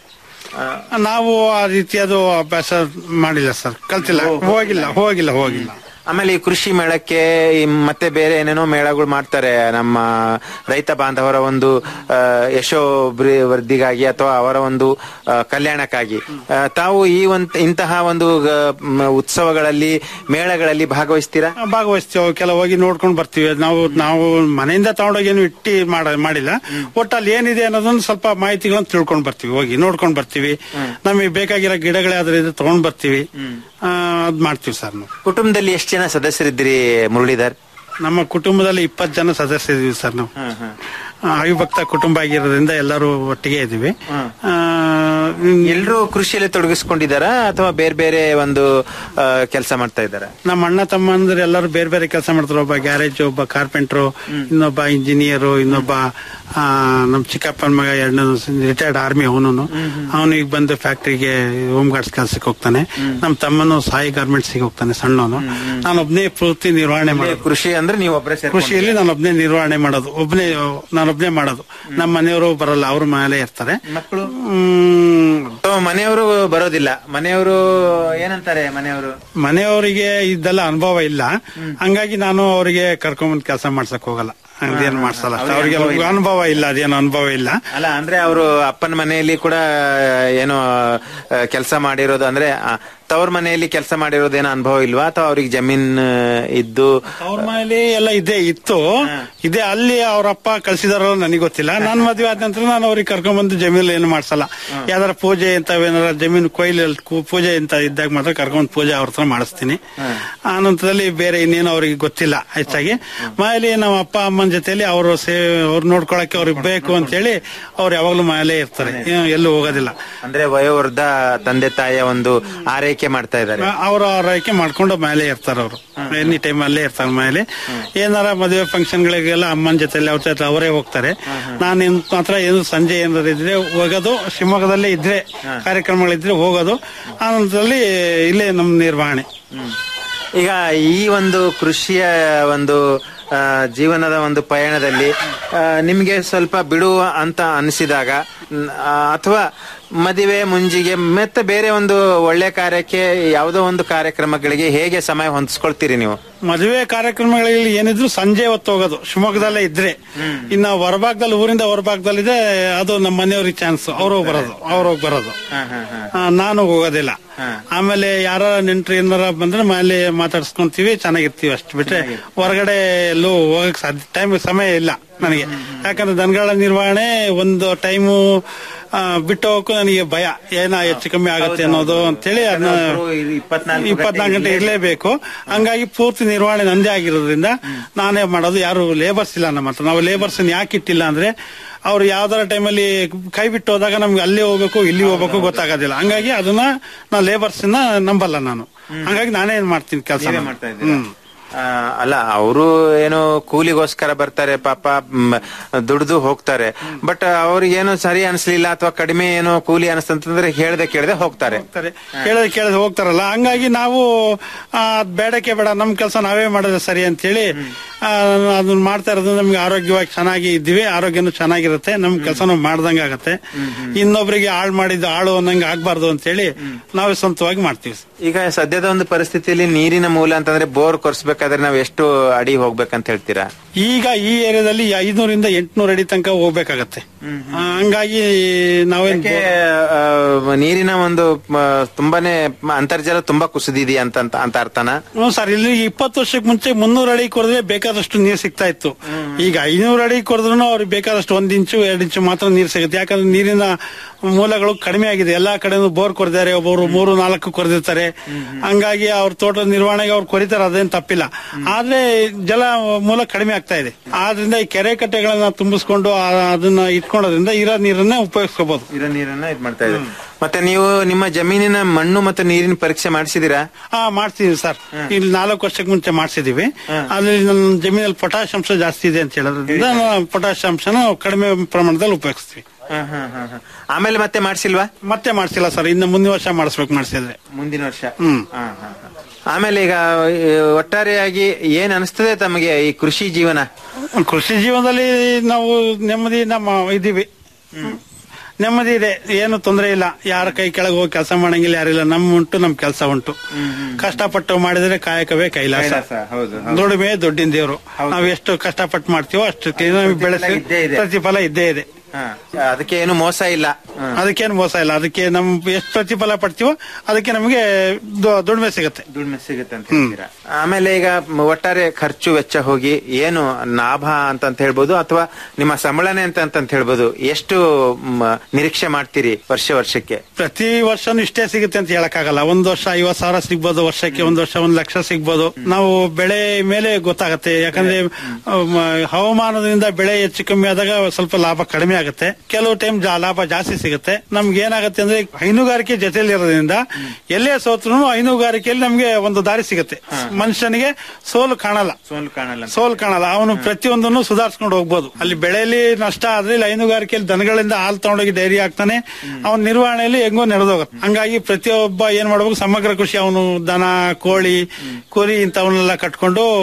ನಾವು ಆ ರೀತಿಯದು ಅಭ್ಯಾಸ ಮಾಡಿಲ್ಲ ಸರ್ ಕಲ್ತಿಲ್ಲ ಹೋಗಿಲ್ಲ ಹೋಗಿಲ್ಲ ಹೋಗಿಲ್ಲ ಆಮೇಲೆ ಈ ಕೃಷಿ ಮೇಳಕ್ಕೆ ಈ ಮತ್ತೆ ಬೇರೆ ಏನೇನೋ ಮೇಳಗಳು ಮಾಡ್ತಾರೆ ನಮ್ಮ ರೈತ ಬಾಂಧವರ ಒಂದು ಆ, ಯಶೋಭೃ- ವೃದ್ಧಿಗಾಗಿ ಅಥವಾ ಅವರ ಒಂದು ಆ, ಕಲ್ಯಾಣಕ್ಕಾಗಿ ಆ, ತಾವು ಈ ಒಂದು ಇಂತಹ ಒಂದು ಆ, ಮ್, ಉತ್ಸವಗಳಲ್ಲಿ ಮೇಳಗಳಲ್ಲಿ ಭಾಗವಹಿಸ್ತೀರಾ ಭಾಗವಹಿಸ್ತೀವಿ ಕೆಲವು ಹೋಗಿ ನೋಡ್ಕೊಂಡು ಬರ್ತೀವಿ ನಾವು ನಾವು ಮನೆಯಿಂದ ತಗೊಂಡೋಗಿ ಏನು ಇಟ್ಟಿ ಮಾಡ ಮಾಡಿಲ್ಲ ಒಟ್ಟು ಅಲ್ಲಿ ಏನಿದೆ ಅನ್ನೋದನ್ನ ಸ್ವಲ್ಪ ಮಾಹಿತಿಗಳನ್ನ ತಿಳ್ಕೊಂಡ್ ಬರ್ತೀವಿ ಹೋಗಿ ನೋಡ್ಕೊಂಡ್ ಬರ್ತೀವಿ ನಮಗೆ ಬೇಕಾಗಿರೋ ಗಿಡಗಳೇ ಅದ್ರ ಇದು ತಗೊಂಡ್ ಬರ್ತೀವಿ ಆ, ಅದ್ ಮಾಡ್ತೀವಿ ಸರ್ ನಾವು ಕುಟುಂಬದಲ್ಲಿ ಎಷ್ಟು ಜನ ಸದಸ್ಯರಿದ್ದೀರಿ ಮುರಳೀಧರ್ ನಮ್ಮ ಕುಟುಂಬದಲ್ಲಿ ಇಪ್ಪತ್ತು ಜನ ಸದಸ್ಯರಿದ್ದೀವಿ ಸರ್ ನಾವು ಆ, ಅವಿಭಕ್ತ ಕುಟುಂಬ ಆಗಿರೋದ್ರಿಂದ ಎಲ್ಲರೂ ಒಟ್ಟಿಗೆ ಇದ್ದೀವಿ ಎಲ್ಲರೂ ಕೃಷಿಯಲ್ಲಿ ತೊಡಗಿಸ್ಕೊಂಡಿದ್ದಾರಾ ಅಥವಾ ಬೇರೆ ಬೇರೆ ಒಂದು ಕೆಲಸ ಮಾಡ್ತಾ ಇದ್ದಾರಾ ನಮ್ಮ ಅಣ್ಣ ತಮ್ಮ ಅಂದ್ರೆ ಎಲ್ಲರೂ ಬೇರೆ ಬೇರೆ ಕೆಲಸ ಮಾಡ್ತಾರೆ ಒಬ್ಬ ಗ್ಯಾರೇಜ್ ಒಬ್ಬ ಕಾರ್ಪೆಂಟ್ರು ಇನ್ನೊಬ್ಬ ಇಂಜಿನಿಯರು ಇನ್ನೊಬ್ಬ ಆ, ನಮ್ ಚಿಕ್ಕಪ್ಪನ ಮಗ ಎರಡನೇ ರಿಟೈರ್ಡ್ ಆರ್ಮಿ ಅವನು ಅವನು ಈಗ ಬಂದು ಫ್ಯಾಕ್ಟ್ರಿಗೆ ಹೋಮ್ ಗಾರ್ಡ್ಸ್ ಕೆಲಸಕ್ಕೆ ಹೋಗ್ತಾನೆ ನಮ್ಮ ತಮ್ಮನು ಸಾಯಿ ಗಾರ್ಮೆಂಟ್ಸ್ ಹೋಗ್ತಾನೆ ಸಣ್ಣವನು ನಾನು ಒಬ್ನೇ ಪೂರ್ತಿ ನಿರ್ವಹಣೆ ಮಾಡೋದು ಕೃಷಿ ಅಂದ್ರೆ ನೀವು ಒಬ್ಬರೇ ಕೃಷಿಯಲ್ಲಿ ನಾನು ಒಬ್ನೇ ನಿರ್ವಹಣೆ ಮಾಡೋದು ಒಬ್ನೇ ನಾನೊಬ್ನೇ ಮಾಡೋದು ನಮ್ಮ ಮನೆಯವರು ಬರಲ್ಲ ಅವ್ರ ಮೇಲೆ ಇರ್ತಾರೆ ಮಕ್ಕಳು ಹ್ಮ್, So, ಮನೆಯವರು ಬರೋದಿಲ್ಲ ಮನೆಯವರು ಏನಂತಾರೆ ಮನೆಯವರು ಮನೆಯವರಿಗೆ ಇದೆಲ್ಲ ಅನುಭವ ಇಲ್ಲ ಹಂಗಾಗಿ ನಾನು ಅವರಿಗೆ ಕರ್ಕೊಂಬಂದ್ ಕೆಲಸ ಮಾಡ್ಸಕ್ ಹೋಗಲ್ಲ ಅದೇನು ಮಾಡ್ಸಲ್ಲ ಅಷ್ಟೇ. ಅವ್ರಿಗೆ ಅನುಭವ ಇಲ್ಲ ಅದೇನು ಅನುಭವ ಇಲ್ಲ ಅಲ್ಲ ಅಂದ್ರೆ ಅವರು ಅಪ್ಪನ ಮನೆಯಲ್ಲಿ ಕೂಡ ಏನೋ ಕೆಲಸ ಮಾಡಿರೋದು ಅಂದ್ರೆ ಆ, ತವ್ರ ಮನೆಯಲ್ಲಿ ಕೆಲಸ ಮಾಡಿರೋದೇನೋ ಅನುಭವ ಇಲ್ವಾ ಅಥವಾ ಅವ್ರಿಗೆ ಜಮೀನ್ ಆ, ಇದ್ದು ಅವ್ರ ಮನೇಲಿ ಎಲ್ಲ ಇದೇ ಇತ್ತು ಇದೇ ಅಲ್ಲಿ ಅವ್ರ ಅಪ್ಪ ಕಳ್ಸಿದಾರೋ ನನಗೆ ಗೊತ್ತಿಲ್ಲ ನನ್ ಮದ್ವೆ ಆದ ನಂತರ ನಾನು ಅವ್ರಿಗೆ ಕರ್ಕೊಂಡ್ಬಂದು ಜಮೀನ್ ಏನು ಮಾಡ್ಸಲ್ಲ ಯಾವ್ದಾರ ಪೂಜೆ ಇಂಥವೇನಾರ ಜಮೀನು ಕೊಯ್ಲು ಕು- ಪೂಜೆ ಇಂತ ಇದ್ದಾಗ ಮಾತ್ರ ಕರ್ಕೊಂಡ್ ಪೂಜೆ ಅವ್ರ ಹತ್ರ ಮಾಡಿಸ್ತೀನಿ ಆ ನಂತರದಲ್ಲಿ ಬೇರೆ ಇನ್ನೇನು ಅವ್ರಿಗೆ ಗೊತ್ತಿಲ್ಲ ಹೆಚ್ಚಾಗಿ ಮನೇಲಿ ನಮ್ಮ ಅಪ್ಪ ಅಮ್ಮನ ಜೊತೆಲಿ ಅವರು ಸೇ ಅವ್ರು ನೋಡ್ಕೊಳಕ್ಕೆ ಅವ್ರಿಗೆ ಬೇಕು ಅಂತ ಹೇಳಿ ಅವ್ರು ಯಾವಾಗ್ಲೂ ಮನೇಲೇ ಇರ್ತಾರೆ ಏನು ಎಲ್ಲೂ ಹೋಗೋದಿಲ್ಲ ಅಂದ್ರೆ ವಯೋವೃದ್ಧ ತಂದೆ ತಾಯಿಯ ಒಂದು ಆರೈಕೆ ಮಾಡ್ತಾ ಇದ್ದಾರೆ ಅವ್ರ ಆರೈಕೆ ಮಾಡ್ಕೊಂಡು ಮೇಲೆ ಇರ್ತಾರೆ ಅವರು ಎನಿ ಟೈಮ್ ಅಲ್ಲೇ ಇರ್ತಾರೆ ಮೇಲೆ ಏನಾರ ಮದುವೆ ಫಂಕ್ಷನ್ ಗಳಿಗೆಲ್ಲ ಅಮ್ಮನ ಜೊತೆಲಿ ಅವ್ರ ಜೊತೆ ಅವರೇ ಹೋಗ್ತಾರೆ ನಾನು ಇನ್ ಮಾತ್ರ ಏನು ಸಂಜೆ ಏನಾದ್ರು ಇದ್ರೆ ಹೋಗೋದು ಶಿವಮೊಗ್ಗದಲ್ಲೇ ಇದ್ರೆ ಕಾರ್ಯಕ್ರಮಗಳಿದ್ರೆ ಹೋಗೋದು ಆ ನಂತರದಲ್ಲಿ ಇಲ್ಲೇ ನಮ್ ನಿರ್ವಹಣೆ ಈಗ ಈ ಒಂದು ಕೃಷಿಯ ಒಂದು ಆ, ಜೀವನದ ಒಂದು ಪಯಣದಲ್ಲಿ ಆ, ನಿಮ್ಗೆ ಸ್ವಲ್ಪ ಬಿಡುವ ಅಂತ ಅನಿಸಿದಾಗ ನ್- ಆ, ಅಥವಾ ಮದುವೆ ಮುಂಜಿಗೆ ಮತ್ತೆ ಬೇರೆ ಒಂದು ಒಳ್ಳೆ ಕಾರ್ಯಕ್ಕೆ ಯಾವುದೋ ಒಂದು ಕಾರ್ಯಕ್ರಮಗಳಿಗೆ ಹೇಗೆ ಸಮಯ ಹೊಂದಿಸ್ಕೊಳ್ತೀರಿ ನೀವು ಮದುವೆ ಕಾರ್ಯಕ್ರಮಗಳಲ್ಲಿ ಏನಿದ್ರು ಸಂಜೆ ಹೊತ್ತು ಹೋಗೋದು ಶಿವಮೊಗ್ಗದಲ್ಲೇ ಇದ್ರೆ ಇನ್ನ ಹೊರಭಾಗದಲ್ಲಿ ಊರಿಂದ ಹೊರಭಾಗದಲ್ಲಿದೆ ಅದು ನಮ್ಮ ಮನೆಯವ್ರಿಗೆ ಚಾನ್ಸ್ ಅವ್ರು ಹೋಗ್ ಬರೋದು ಅವ್ರು ಹೋಗಿ ಬರೋದು ಆ, ನಾನು ಹೋಗೋದಿಲ್ಲ ಆಮೇಲೆ ಯಾರ ನೆಂಟ್ರು ಏನಾರ ಬಂದ್ರೆ ಮೇಲೆ ಮಾತಾಡ್ಸ್ಕೊಂತೀವಿ ಚೆನ್ನಾಗಿರ್ತೀವಿ ಅಷ್ಟು ಬಿಟ್ರೆ ಹೊರಗಡೆ ಎಲ್ಲೂ ಹೋಗಕ್ ಸಾಧ್ಯ ಟೈಮ್ ಸಮಯ ಇಲ್ಲ ನನಗೆ ಯಾಕಂದ್ರೆ ದನಗಳ ನಿರ್ವಹಣೆ ಒಂದು ಟೈಮು ಬಿಟ್ಟು ಹೋಗಕ್ಕೂ ನನಗೆ ಭಯ ಏನ ಹೆಚ್ಚು ಕಮ್ಮಿ ಆಗುತ್ತೆ ಅನ್ನೋದು ಅಂತೇಳಿ ಅದನ್ನ ಇಪ್ಪತ್ನಾಲ್ಕು ಇಪ್ಪತ್ನಾಲ್ಕು ಗಂಟೆ ಇರಲೇಬೇಕು ಹಂಗಾಗಿ ಪೂರ್ತಿ ನಿರ್ವಹಣೆ ನಂದೇ ಆಗಿರೋದ್ರಿಂದ ನಾನೇ ಮಾಡೋದು ಯಾರು ಲೇಬರ್ಸ್ ಇಲ್ಲ ನಮ್ಮ ಹತ್ರ ನಾವು ಲೇಬರ್ಸ್ ಯಾಕೆ ಇಟ್ಟಿಲ್ಲ ಅಂದ್ರೆ ಅವ್ರು ಯಾವ್ದಾರ ಟೈಮಲ್ಲಿ ಕೈ ಬಿಟ್ಟು ಹೋದಾಗ ನಮ್ಗೆ ಅಲ್ಲಿ ಹೋಗ್ಬೇಕು ಇಲ್ಲಿ ಹೋಗ್ಬೇಕು ಗೊತ್ತಾಗೋದಿಲ್ಲ ಹಂಗಾಗಿ ಅದನ್ನ ನಾ ಲೇಬರ್ಸ್ ನಂಬಲ್ಲ ನಾನು ಹಂಗಾಗಿ ನಾನೇ ಏನ್ ಮಾಡ್ತೀನಿ ಕೆಲಸ ನೀವೇ ಮಾಡ್ತಾ ಇದ್ದೀರಾ? ಆ, ಅಲ್ಲ ಅವರು ಏನೋ ಕೂಲಿಗೋಸ್ಕರ ಬರ್ತಾರೆ ಪಾಪ ದುಡ್ದು ಹೋಗ್ತಾರೆ ಬಟ್ ಅವ್ರಿಗೇನು ಸರಿ ಅನಿಸ್ಲಿಲ್ಲ ಅಥವಾ ಕಡಿಮೆ ಏನೋ ಕೂಲಿ ಅನಿಸ್ತಂತಂದ್ರೆ ಹೇಳ್ದೆ ಕೇಳದೆ ಹೋಗ್ತಾರೆ ಹೋಗ್ತಾರೆ ಕೇಳದೆ ಕೇಳದೆ ಹೋಗ್ತಾರಲ್ಲ ಹಂಗಾಗಿ ನಾವು ಆ, ಅದ್ ಬೇಡಕ್ಕೆ ಬೇಡ ನಮ್ ಕೆಲಸ ನಾವೇ ಮಾಡಿದ್ರೆ ಸರಿ ಅಂತೇಳಿ ಆ, ಅದನ್ನ ಮಾಡ್ತಾ ಇರೋದು ನಮ್ಗೆ ಆರೋಗ್ಯವಾಗಿ ಚೆನ್ನಾಗಿ ಇದ್ದೀವಿ ಆರೋಗ್ಯನೂ ಚೆನ್ನಾಗಿರುತ್ತೆ ನಮ್ ಕೆಲಸ ನಾವು ಮಾಡ್ದಂಗೆ ಆಗತ್ತೆ ಇನ್ನೊಬ್ರಿಗೆ ಹಾಳು ಮಾಡಿದ್ದು ಹಾಳು ಅನ್ನಂಗೆ ಆಗ್ಬಾರ್ದು ಅಂತೇಳಿ ನಾವೇ ಸ್ವಂತವಾಗಿ ಮಾಡ್ತೀವಿ ಈಗ ಸದ್ಯದ ಒಂದು ಪರಿಸ್ಥಿತಿಯಲ್ಲಿ ನೀರಿನ ಮೂಲ ಅಂತಂದ್ರೆ ಬೋರ್ ಕೊರ್ಸ್ಬೇಕಾದ್ರೆ ನಾವ್ ಎಷ್ಟು ಅಡಿ ಹೋಗ್ಬೇಕಂತ ಹೇಳ್ತೀರಾ ಈಗ ಈ ಏರಿಯಾದಲ್ಲಿ ಐದ್ನೂರಿಂದ ಎಂಟ್ನೂರ ಅಡಿ ತನಕ ಹೋಗ್ಬೇಕಾಗತ್ತೆ ಆ, ಹಂಗಾಗಿ ನಾವೇನ್ ಯಾಕೆ, ಆ, ನೀರಿನ ಒಂದು ಮ, ತುಂಬಾನೇ ಅಂತರ್ಜಲ ತುಂಬಾ ಕುಸಿದಿದೆಯಾ ಅಂತ ಅಂತ- ಅಂತ ಅರ್ಥನಾ ಹ್ಞೂ ಸರ್ ಇಲ್ಲಿ ಇಪ್ಪತ್ತು ವರ್ಷಕ್ಕೆ ಮುಂಚೆ ಮುನ್ನೂರು ಅಡಿ ಕೊರೆದ್ರೆ ಬೇಕಾದಷ್ಟು ನೀರು ಸಿಗ್ತಾ ಇತ್ತು ಈಗ ಐನೂರು ಅಡಿ ಕೊರೆದ್ರು ಅವ್ರಿಗೆ ಬೇಕಾದಷ್ಟು ಒಂದ್ ಇಂಚು ಎರಡು ಇಂಚು ಮಾತ್ರ ನೀರು ಸಿಗುತ್ತೆ ಯಾಕಂದ್ರೆ ನೀರಿನ ಮೂಲಗಳು ಕಡಿಮೆ ಆಗಿದೆ ಎಲ್ಲಾ ಕಡೆ ಬೋರ್ ಕೊರೆದಿದ್ದಾರೆ ಒಬ್ಬರು ಮೂರು ನಾಲ್ಕು ಕೊರೆದಿರ್ತಾರೆ ಹಂಗಾಗಿ ಅವ್ರ ತೋಟದ ನಿರ್ವಹಣೆಗೆ ಅವ್ರು ಕೊರಿತಾರೆ ಅದೇನ್ ತಪ್ಪಿಲ್ಲ ಆದ್ರೆ ಜಲ ಮೂಲ ಕಡಿಮೆ ಆಗ್ತಾ ಇದೆ ಆದ್ರಿಂದ ಈ ಕೆರೆ ಕಟ್ಟೆಗಳನ್ನ ತುಂಬಿಸ್ಕೊಂಡು ಆ- ಅದನ್ನ ಇಟ್ಕೊಳ್ಳೋದ್ರಿಂದ ಇರೋ ನೀರನ್ನೇ ಉಪಯೋಗಿಸ್ಕೋಬಹುದು ಇರೋ ನೀರನ್ನ ಇದ್ ಮಾಡ್ತಾ ಇದೆ ಮತ್ತೆ ನೀವು ನಿಮ್ಮ ಜಮೀನಿನ ಮಣ್ಣು ಮತ್ತು ನೀರಿನ ಪರೀಕ್ಷೆ ಮಾಡಿಸಿದೀರಾ ಹಾ ಮಾಡ್ತೀವಿ ಸರ್ ಇಲ್ಲಿ ನಾಲ್ಕು ವರ್ಷಕ್ಕೆ ಮುಂಚೆ ಮಾಡ್ಸಿದೀವಿ ಅದ್ರಲ್ಲಿ ನನ್ನ ಜಮೀನಲ್ಲಿ ಪೊಟ್ಯಾಶ್ ಅಂಶ ಜಾಸ್ತಿ ಇದೆ ಅಂತ ಹೇಳೋದ್ರಿಂದ ನಾವು ಪೊಟ್ಯಾಶ್ ಅಂಶನ ಕಡಿಮೆ ಪ್ರಮಾಣದಲ್ಲಿ ಉಪಯೋಗಿಸ್ತೀವಿ ಆಮೇಲೆ ಮತ್ತೆ ಮಾಡಿಸಿಲ್ವಾ ಮತ್ತೆ ಮಾಡ್ಸಿಲ್ಲ ಸರ್ ಇನ್ನು ಮುಂದಿನ ವರ್ಷ ಮಾಡಿಸ್ಬೇಕು ಮಾಡಿಸಿದ್ರೆ ಮುಂದಿನ ವರ್ಷ ಹ್ಮ್ ಹಾ, ಹಾ, ಹಾ. ಆಮೇಲೆ ಈಗ ಈ ಒಟ್ಟಾರೆಯಾಗಿ ಏನ್ ಅನಿಸ್ತದೆ ತಮಗೆ ಈ ಕೃಷಿ ಜೀವನ ಕೃಷಿ ಜೀವನದಲ್ಲಿ ನಾವು ನೆಮ್ಮದಿ ನಮ್ಮ ಇದೀವಿ ನೆಮ್ಮದಿ ಇದೆ ಏನು ತೊಂದರೆ ಇಲ್ಲ ಯಾರ ಕೈ ಕೆಳಗೆ ಹೋಗಿ ಕೆಲಸ ಮಾಡಂಗಿಲ್ಲ ಯಾರಿಲ್ಲ ನಮ್ಮ ಉಂಟು ನಮ್ ಕೆಲಸ ಉಂಟು ಕಷ್ಟಪಟ್ಟು ಮಾಡಿದ್ರೆ ಕಾಯಕವೇ ಕೈಲಾಸ ಕೈಲಾಸ, ಹೌದು, ಹೌದು. ದುಡಿಮೆ ದುಡ್ಡಿನ ದೇವ್ರು ನಾವು ಎಷ್ಟು ಕಷ್ಟಪಟ್ಟು ಮಾಡ್ತೀವೋ ಅಷ್ಟು ನಮಗೆ ಬೆಳೆಸಿ ಇದ್ದೇ ಇದೆ. ಪ್ರತಿಫಲ ಇದ್ದೇ ಇದೆ ಹಾ. ಅದಕ್ಕೆ ಏನು ಮೋಸ ಇಲ್ಲ ಹಾ. ಅದಕ್ಕೇನು ಮೋಸ ಇಲ್ಲ ಅದಕ್ಕೆ ನಮ್ ಎಷ್ಟು ಪ್ರತಿಫಲ ಪಡ್ತೀವೋ ಅದಕ್ಕೆ ನಮಗೆ ದು- ದುಡಿಮೆ ಸಿಗುತ್ತೆ ದುಡಿಮೆ ಸಿಗುತ್ತೆ ಅಂತ ಹೇಳ್ತೀರಾ ಆಮೇಲೆ ಈಗ ಮ- ಒಟ್ಟಾರೆ ಖರ್ಚು ವೆಚ್ಚ ಹೋಗಿ ಏನು ಲಾಭ ಅಂತ ಅಂತ ಹೇಳ್ಬೋದು ಅಥವಾ ನಿಮ್ಮ ಸಂಬಳನೆ ಅಂತ ಅಂತ ಹೇಳ್ಬೋದು ಎಷ್ಟು ಮ, ನಿರೀಕ್ಷೆ ಮಾಡ್ತೀರಿ ವರ್ಷ ವರ್ಷಕ್ಕೆ ಪ್ರತಿ ವರ್ಷನೂ ಇಷ್ಟೇ ಸಿಗುತ್ತೆ ಅಂತ ಹೇಳಕ್ಕಾಗಲ್ಲ ಒಂದ್ ವರ್ಷ ಐವತ್ ಸಾವಿರ ಸಿಗ್ಬೋದು ವರ್ಷಕ್ಕೆ ಒಂದ್ ವರ್ಷ ಒಂದ್ ಲಕ್ಷ ಸಿಗ್ಬೋದು ನಾವು ಬೆಳೆ ಮೇಲೆ ಗೊತ್ತಾಗತ್ತೆ ಯಾಕಂದ್ರೆ ಅಮ್, ಹವಾಮಾನದಿಂದ ಬೆಳೆ ಹೆಚ್ಚು ಕಮ್ಮಿ ಆದಾಗ ಸ್ವಲ್ಪ ಲಾಭ ಕಡಿಮೆ ಆಗುತ್ತೆ ಕೆಲವು ಟೈಮ್ ಲಾಭ ಜಾಸ್ತಿ ಸಿಗುತ್ತೆ ನಮ್ಗೆ ಏನಾಗುತ್ತೆ ಅಂದ್ರೆ ಹೈನುಗಾರಿಕೆ ಜೊತೆಲಿ ಇರೋದ್ರಿಂದ ಎಲ್ಲೇ ಸೋತ್ರು ಹೈನುಗಾರಿಕೆಯಲ್ಲಿ ನಮ್ಗೆ ಒಂದು ದಾರಿ ಸಿಗುತ್ತೆ ಮನುಷ್ಯನಿಗೆ ಸೋಲು ಕಾಣಲ್ಲ ಸೋಲು ಕಾಣಲ್ಲ ಸೋಲ್ ಕಾಣಲ್ಲ ಅವನು ಪ್ರತಿಯೊಂದನ್ನು ಸುಧಾರಿಸ್ಕೊಂಡು ಹೋಗ್ಬೋದು ಅಲ್ಲಿ ಬೆಳೆಯಲ್ಲಿ ನಷ್ಟ ಆದ್ರೆ ಇಲ್ಲಿ ಹೈನುಗಾರಿಕೆಯಲ್ಲಿ ದನಗಳಿಂದ ಹಾಲು ತಗೊಂಡೋಗಿ ಡೈರಿ ಹಾಕ್ತಾನೆ ಅವನ ನಿರ್ವಹಣೆಯಲ್ಲಿ ಹೆಂಗೋ ನಡೆದೋಗುತ್ತೆ ಹಂಗಾಗಿ ಪ್ರತಿಯೊಬ್ಬ ಏನ್ ಮಾಡ್ಬೇಕು ಸಮಗ್ರ ಕೃಷಿ ಅವನು ದನ ಕೋಳಿ ಕುರಿ ಇಂಥವನ್ನೆಲ್ಲ ಕಟ್ಕೊಂಡು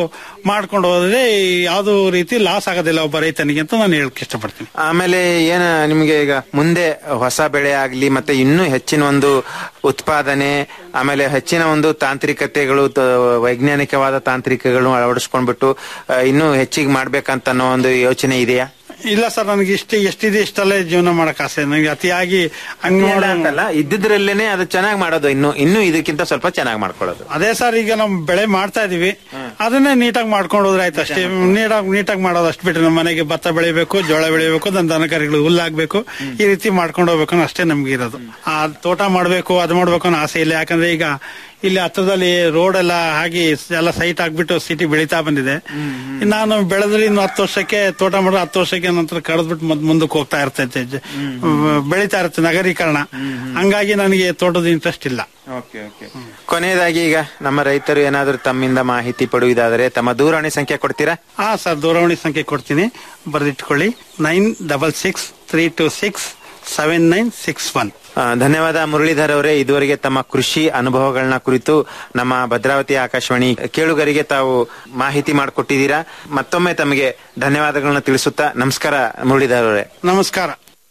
ಮಾಡ್ಕೊಂಡು ಹೋದ್ರೆ ಯಾವ್ದು ರೀತಿ ಲಾಸ್ ಆಗೋದಿಲ್ಲ ಒಬ್ಬ ರೈತನಿಗೆ ಅಂತ ನಾನು ಹೇಳಕ್ ಇಷ್ಟಪಡ್ತೀನಿ ಆಮೇಲೆ ಏನ ನಿಮ್ಗೆ ಈಗ ಮುಂದೆ ಹೊಸ ಬೆಳೆ ಆಗ್ಲಿ ಮತ್ತೆ ಇನ್ನೂ ಹೆಚ್ಚಿನ ಒಂದು ಉತ್ಪಾದನೆ ಆಮೇಲೆ ಹೆಚ್ಚಿನ ಒಂದು ತಾಂತ್ರಿಕತೆಗಳು ತ- ವೈಜ್ಞಾನಿಕವಾದ ತಾಂತ್ರಿಕಗಳು ಅಳವಡಿಸ್ಕೊಂಡ್ಬಿಟ್ಟು ಆ, ಇನ್ನೂ ಹೆಚ್ಚಿಗೆ ಮಾಡ್ಬೇಕಂತ ಅನ್ನೋ ಒಂದು ಯೋಚನೆ ಇದೆಯಾ ಇಲ್ಲ ಸರ್ ನನಗೆ ಇಷ್ಟ ಎಷ್ಟಿದೆ ಇಷ್ಟಲ್ಲೇ ಜೀವನ ಮಾಡಕ್ ಆಸೆ ನನಗೆ ಅತಿಯಾಗಿ ಹಂಗ್ ಅಲ್ಲ ಮಾಡೋ ಅಂತಲ್ಲ ಇದ್ದಿದ್ರಲ್ಲೇನೆ ಅದು ಚೆನ್ನಾಗಿ ಮಾಡೋದು ಇನ್ನು ಇನ್ನು ಇದಕ್ಕಿಂತ ಸ್ವಲ್ಪ ಚೆನ್ನಾಗಿ ಮಾಡ್ಕೊಳ್ಳೋದು ಅದೇ ಸರ್ ಈಗ ನಾವು ಬೆಳೆ ಮಾಡ್ತಾ ಇದೀವಿ ಅದನ್ನೇ ನೀಟಾಗಿ ಮಾಡ್ಕೊಂಡು ಹೋದ್ರೆ ಆಯ್ತು ಅಷ್ಟೇ ನೀಟಾಗಿ ನೀಟಾಗಿ ಮಾಡೋದು ಅಷ್ಟು ಬಿಟ್ರೆ ನಮ್ಮ ಮನೆಗೆ ಭತ್ತ ಬೆಳಿಬೇಕು ಜೋಳ ಬೆಳಿಬೇಕು ನನ್ನ ದನಕರಿಗಳು ಹುಲ್ಲಾಗ್ಬೇಕು ಈ ರೀತಿ ಮಾಡ್ಕೊಂಡು ಹೋಗ್ಬೇಕು ಅನ್ನೋ ಅಷ್ಟೇ ನಮ್ಗೆ ಇರೋದು ಆ ತೋಟ ಮಾಡ್ಬೇಕು ಅದು ಮಾಡ್ಬೇಕು ಅನ್ನೋ ಆಸೆ ಇಲ್ಲ ಯಾಕಂದ್ರೆ ಈಗ ಇಲ್ಲಿ ಹತ್ರದಲ್ಲಿ ರೋಡ್ ಎಲ್ಲ ಆಗಿ ಎಲ್ಲ ಸೈಟ್ ಆಗ್ಬಿಟ್ಟು ಸಿಟಿ ಬೆಳೀತಾ ಬಂದಿದೆ ನಾನು ಬೆಳೆದ್ರೆ ಇನ್ನು ಹತ್ತು ವರ್ಷಕ್ಕೆ ತೋಟ ಮಾಡಿದ್ರೆ ಹತ್ತು ವರ್ಷಕ್ಕೆ ನಂತರ ಕಳೆದ್ಬಿಟ್ಟು ಮತ್ ಮುಂದಕ್ಕೆ ಹೋಗ್ತಾ ಇರ್ತೈತೆ ಜ- ಬೆಳೀತಾ ಇರುತ್ತೆ ನಗರೀಕರಣ ಹಂಗಾಗಿ ನನಗೆ ತೋಟದ ಇಂಟ್ರೆಸ್ಟ್ ಇಲ್ಲ ಕೊನೆಯದಾಗಿ ಈಗ ನಮ್ಮ ರೈತರು ಏನಾದರೂ ತಮ್ಮಿಂದ ಮಾಹಿತಿ ಪಡೆಯುವುದಾದರೆ ತಮ್ಮ ದೂರವಾಣಿ ಸಂಖ್ಯೆ ಕೊಡ್ತೀರಾ ಹಾ ಸರ್ ದೂರವಾಣಿ ಸಂಖ್ಯೆ ಕೊಡ್ತೀನಿ ಬರೆದಿಟ್ಕೊಳ್ಳಿ nine double six three two six seven nine six one ಆ, ಧನ್ಯವಾದ ಮುರಳೀಧರ್ ಅವರೇ ಇದುವರೆಗೆ ತಮ್ಮ ಕೃಷಿ ಅನುಭವಗಳನ್ನ ಕುರಿತು ನಮ್ಮ ಭದ್ರಾವತಿ ಆಕಾಶವಾಣಿ ಕೇಳುಗರಿಗೆ ತಾವು ಮಾಹಿತಿ ಮಾಡಿಕೊಟ್ಟಿದ್ದೀರಾ ಮತ್ತೊಮ್ಮೆ ತಮಗೆ ಧನ್ಯವಾದಗಳನ್ನ ತಿಳಿಸುತ್ತಾ ನಮಸ್ಕಾರ ಮುರಳೀಧರ್ ಅವರೇ ನಮಸ್ಕಾರ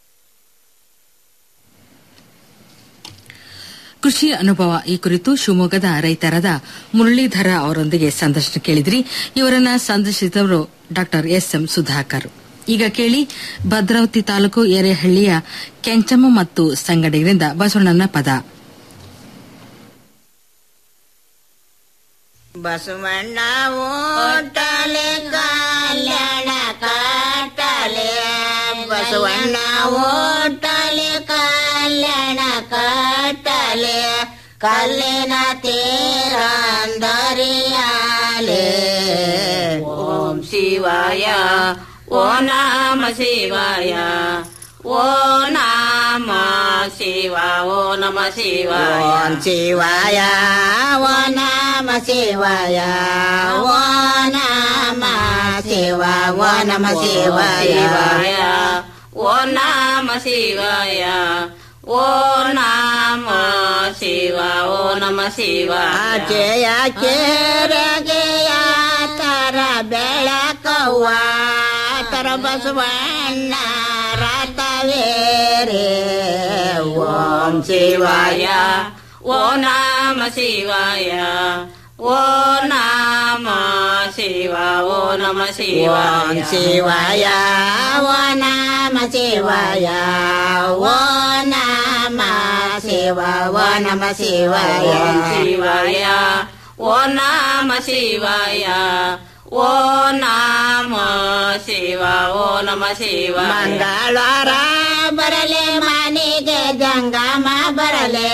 ಕೃಷಿ ಅನುಭವ ಈ ಕುರಿತು ಶಿವಮೊಗ್ಗದ ರೈತರಾದ ಮುರಳೀಧರ ಅವರೊಂದಿಗೆ ಸಂದರ್ಶನ ಕೇಳಿದ್ರಿ ಇವರನ್ನ ಸಂದರ್ಶಿಸಿದವರು ಡಾಕ್ಟರ್ ಎಸ್ ಎಂ ಸುಧಾಕರ್ ಈಗ ಕೇಳಿ ಭದ್ರಾವತಿ ತಾಲೂಕು ಎರೆಹಳ್ಳಿಯ ಕೆಂಚಮ್ಮ ಮತ್ತು ಸಂಗಡಿಗರಿಂದ ಬಸವಣ್ಣನ ಪದ ಬಸವಣ್ಣ ಓಟಲೆ ಕಲ್ಯಾಣ ಕಾಟಲೆ ಬಸವಣ್ಣ ಓಟಲೆ ಕಲ್ಯಾಣ ಕಾಟಲೆ ಕಲ್ಲಿನ ತೀರಂದರಿಯಾಲೆ ಓಂ ಶಿವಾಯ ಓ ನಾಮ ಶಿವಾಯ ಓ ನಾಮ ಶಿವ ಓ ನಮ ಶಿವಾಯ ಓಂ ಶಿವಾಯ ಓ ನಾಮ ಶಿವಾಯ ಓ ನಾಮ ಶಿವ ಓ ನಮ ಶಿವಾಯ ಓ ನಾಮ ಶಿವಾಯ ಓ ನಾಮ ಶಿವ ಓ ನಮ ಶಿವ ಜಯ ಕೆರಗೆಯ ತರ ಬೆಳಕವ್ವ ತರ ಬಸವಣ್ಣ ರಾತವೇರೆ ಓಂ ಶಿವಾಯ ಓ ನಾಮ ಶಿವಾಯ ಓ ನಾಮ ಶಿವ ಓ ನಮ ಶಿವ ಓಂ ಶಿವಾಯ ಓ ನಾಮ ಶಿವಾಯ ಓ ನಾಮ ಶಿವ ಓ ನಮ ಶಿವಾಯ ಶಿವಾಯ ಓ ನಾಮ ಶಿವಾಯ ಓ ನಾಮ ಶಿವ ಓ ನಮ ಶಿವ ಮಂಗಳವಾರ ಬರಲೆ ಮನೆಗೆ ಜಂಗಮ ಬರಲೆ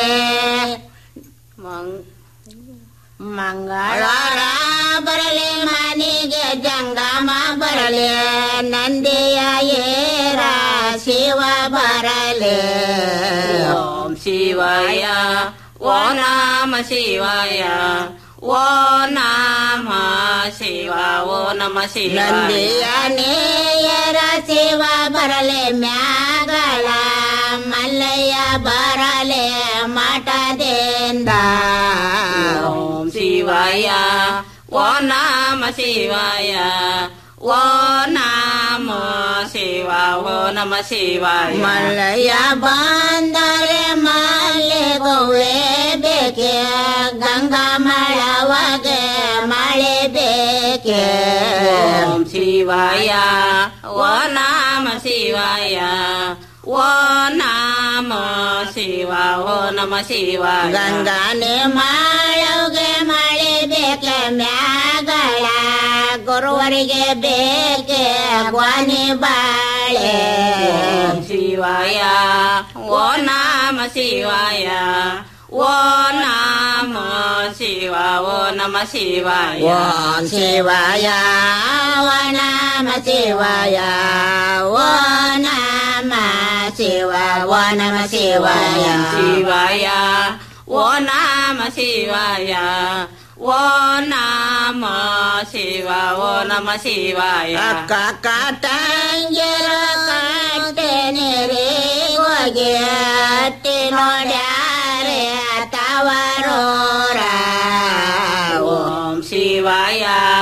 ಮಂಗಳವಾರ ಬರಲೆ ಮನೆಗೆ ಜಂಗಮ ಬರಲೆ ನಂದಿಯ ಏರ ಶಿವ ಬರಲೆ ಓಂ ಶಿವಾಯ ಓ ನಾಮ ಶಿವಾಯ ಓ ನಾಮ ಶಿವ ಓ ನಮ ಶಿವ ನಂದಿಯ ನೇಯರ ಶಿವ ಬರಲೆ ಮ್ಯಾಗಳ ಮಲ್ಲಯ್ಯ ಬರಲೆ ಮಠದಿಂದ ಓಂ ಶಿವಾಯ ಓ ನಾಮ ಶಿವಾಯ ಓ ನಾಮ ಶಿವ ಓ ನಮ ಶಿವಾಯ ಮಲ್ಲಯ್ಯ ಬಂದರೆ ಮಲ್ಲೆ ಗೋವೆ ಬೇಕೆ ಗಂಗಾ ಮಳವಗೆ ಮಳೆ ಬೇಕೆ ಓಂ ಶಿವಾಯ ಓ ನಾಮ ಶಿವಾಯ ಓ ನಾಮ ಶಿವ ಓ ನಮ ಶಿವಾಯ ಗಂಗಾನೆ ಮಾಳವ್ಗೆ ಮಳೆ ಬೇಕೆ ಮ್ಯಾಗಳ ಗುರುವರಿಗೆ ಬೇಕೆ ಗ್ವಾನಿ ಬಾಳೆ ಓಂ ಶಿವಾಯ ಓ ನಾಮ ಶಿವಾಯ ಓ ನಾಮ ಶಿವ ಓ ನಮ ಶಿವಾಯ ಓಂ ಶಿವಾಯ ಓ ನಾಮ ಶಿವಾಯ ಓ ನಾಮ ಶಿವ ಓ ನಮ ಶಿವಾಯ ಶಿವಾಯ ಓ ನಾಮ ಶಿವಾಯ ಓ ನಾಮ ಶಿವ ಓ ನಮ ಶಿವಾಯ ಅಕ್ಕ ಕಾಟಂಗಿರ ಕಾಟೆನೆರೆ ಹೋಗಿ ಅಟ್ಟಿ ನೋಡ್ಯಾರೆ ತವರೋರ ಓಂ ಶಿವಾಯ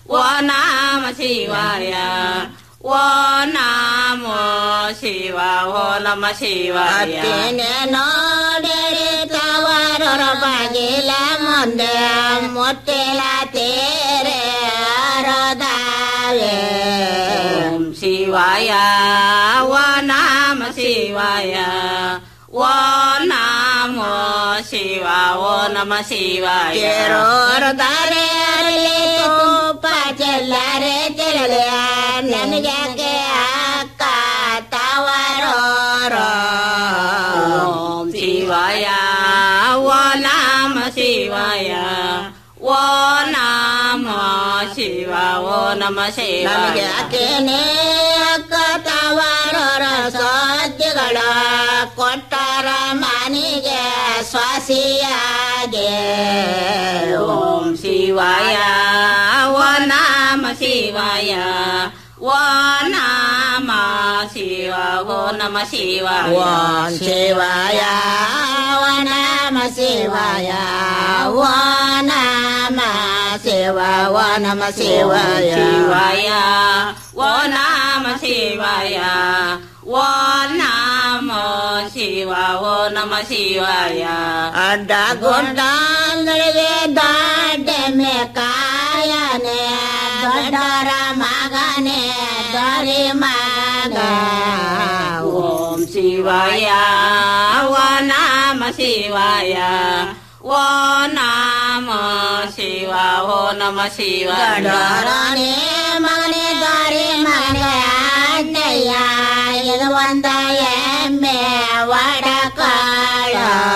ಓ ನಾಮ ಶಿವಾಯ ಓ ನಾಮ ಶಿವ ಓ ನಮ ಶಿವಾಯ ನೋಡಿರಿ ತವರರ ಬಾಗಿಲ ಮುಂದೆ ಮುಟ್ಟಿಲ ತೇರೆ ಹರದಾವೆ ಓಂ ಶಿವಾಯ ಓ ನಾಮ ಶಿವಾಯ ಓ ನಾಮ ಶಿವ ಓ ನಮ ಶಿವಾಯ ಕೇರೋರದಾರೆ ಅರಲಿ ತುಪ್ಪ ಚೆಲ್ಲರೆ ಚೆಲ್ಲಲೆ ನನಗೆ ಅಕ್ಕ ತವರೋರ ಓಂ ಶಿವಾಯ ಓ ನಾಮ ಶಿವಾಯ ಓ ನಾಮ ಶಿವ ಓ ನಮ ಶಿವ ನನಗೆ ಅಕ್ಕೇನೆ ಅಕ್ಕ ತವರೋರ ಸದ್ಯಗಳ ಕೊಟ್ಟರ ಮನಿಗೆ ಸ್ವಾಸಿಯಾಗೆ ಓಂ ಶಿವಾಯ ಓ ನಾಮ ಶಿವಾಯ ಓ ನಾಮ ಶಿವ ಓ ನಮ ಶಿವಾಯ ಓಂ ಶಿವಾಯ ಓ ನಮ ಶಿವಾಯ ಓ ನಮ ಶಿವ ಓ ನಮ ಶಿವಾಯ ಶಿವಾಯ ಓ ನಾಮ ಶಿವಾಯ ಓ ನಾಮ ಶಿವ ಓ ನಮ ಶಿವಾಯ ಅಡ್ಡ ಗುಡ್ಡ ನಡುವೆ ದಾಡ್ಡ ಮೇ ಕಾಯನೆ ದೊಡ್ಡರ ಮಗನೆ ದೊರೆ ಮಗ ಓಂ ಶಿವಾಯ ಓ ನಾಮ ಶಿವಾಯ ಓ ನಾಮ ಶಿವ ಓ ನಮ ಶಿವ ದೊಡ್ಡರನೆ ಮಗನೆ ದೊರೆ ಮಗನೆ ಅಣ್ಣಯ್ಯ ಇದು ಒಂದ ಎಮ್ಮೆ ವಡಕಾಳ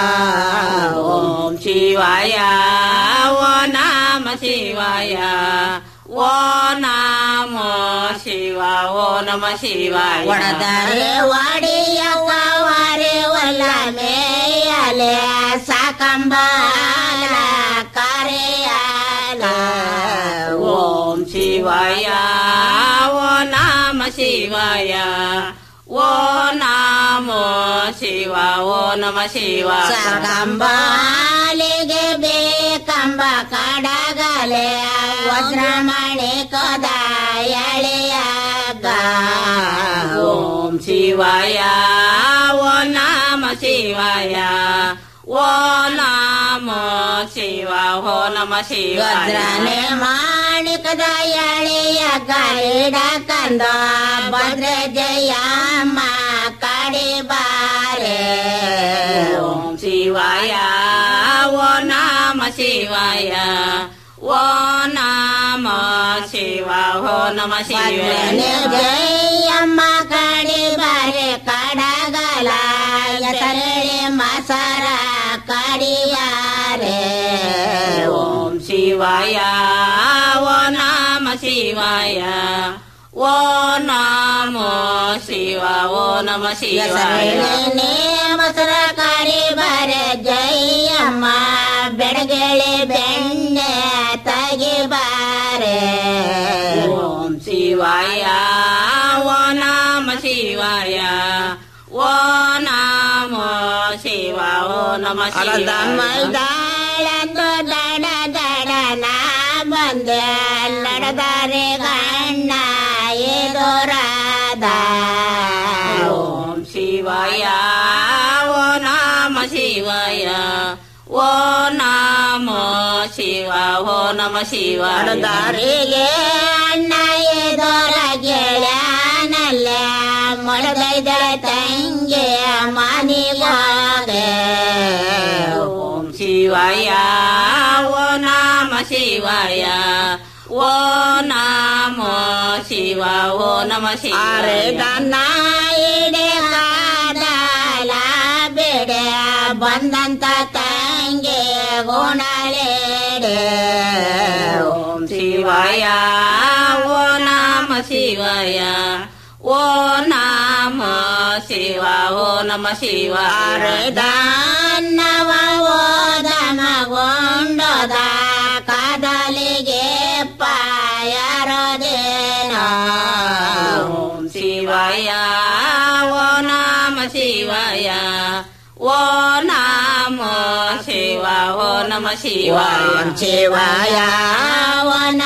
ಓಂ ಶಿವಾಯ ಓ ನಾಮ ಶಿವಾಯ ಓ ನಾಮ ಶಿವ ಓ ನಮ ಶಿವಾಯ ಒಡದರೆ ಒಡಿಯವ್ವ ವಾರೆ ಒಲ್ಲ ಮೇಯಲೆ ಸಾಕಂಬಾಲ ಕರೆಯಲ ಓಂ ಶಿವಾಯ ಓ ನಾಮ ಶಿವಾಯ ಓ ನಾಮ ಶಿವ ಓ ನಮ ಶಿವ ಸಾಕಂಬಾಲಿಗೆ ಬೇಕಂಬ ಕಡಗಲೆ ವಜ್ರಮಣಿ ಕದ ಎಳೆಯಾಗ ಓಂ ಶಿವಾಯ ಓ ನಾಮ ಶಿವಾಯ ಓ ನಾಮ ಶಿವ ಓ ನಮ ಶಿವ ಭದ್ರನೆ ಮಾಣಿಕದ ಎಳೆಯ ಗೈಡ ಕಂದ ಭದ್ರ ಜಯಮ್ಮ ಕಡಿ ಬಾರೆ ಓಂ ಶಿವಾಯ ಓ ನಾಮ ಶಿವಾಯ ಓ ನಾಮ ಶಿವ ಓ ನಮ ಶಿವ ಜಯಮ್ಮ ಕಡಿ ಬಾರೆ ಕಡಗಲ ಹೆಸರೇಳಿ ಮಸರ ಕಡಿಯಾರೆ ಓಂ ಶಿವಾಯ ಓ ನಾಮ ಶಿವಾಯ ಓ ನಾಮ ಶಿವ ಓ ನಮ ಶಿವಾಯ ಮಸರ ಕಡಿ ಬಾರೆ ಜಯಮ್ಮ ಬೆಡಗೆಳೆ ಬೆಣ್ಣೆ ತಗಿಬಾರೆ ಓಂ ಶಿವಾಯ ಓ ನಾಮ ಶಿವಾಯ ಓ ನಾಮ ಶಿವ ಓ ನಮ ಶಿವ ಮೈದಾಳಂದು ದಡ ದಡ ನಾ ಬಂದೆ ಲಡದಾರೆ ಗಣ್ಣ ಎದುರಾದ ಓಂ ಶಿವಾಯ ಓ ನಾಮ ಶಿವಾಯ ಓ ನಾಮ ಶಿವ ಓ ನಮ ಶಿವ ದಾರಿಗೆ ಅಣ್ಣ ಎದುರ ಗೆಳೆಯನಲ್ಲೇ ಮೊಳಗೈದ ತಂಗೆ ಮನಿಗಾದೆ ಓಂ ಶಿವಾಯ ಓ ನಾಮ ಶಿವಾಯ ಓ ನಾಮ ಶಿವ ಓ ನಮ ಶಿವ ದನ್ನ ಇಡೆ ಕಾದಲ ಬಿಡೆ ಬಂದಂತ ತಂಗೆ ಗುಣಲೇಡೆ ಓಂ ಶಿವಾಯ ಓ ನಾಮ ಶಿವಾಯ ಓ ನಾಮ ಶಿವ ಓ ನಮ ಶಿವ ದಾನವ ಓದ ಮಗೊಂಡದ ಕಾದಲಿಗೆ ಪಾಯರೋದೇನ ಓಂ ಶಿವಾಯ ಓ ನಾಮ ಶಿವಾಯ ಓ ನಾಮ ಶಿವ ಓ ನಮ ಶಿವ ಶಿವಾಯ ಓ ನಾಮ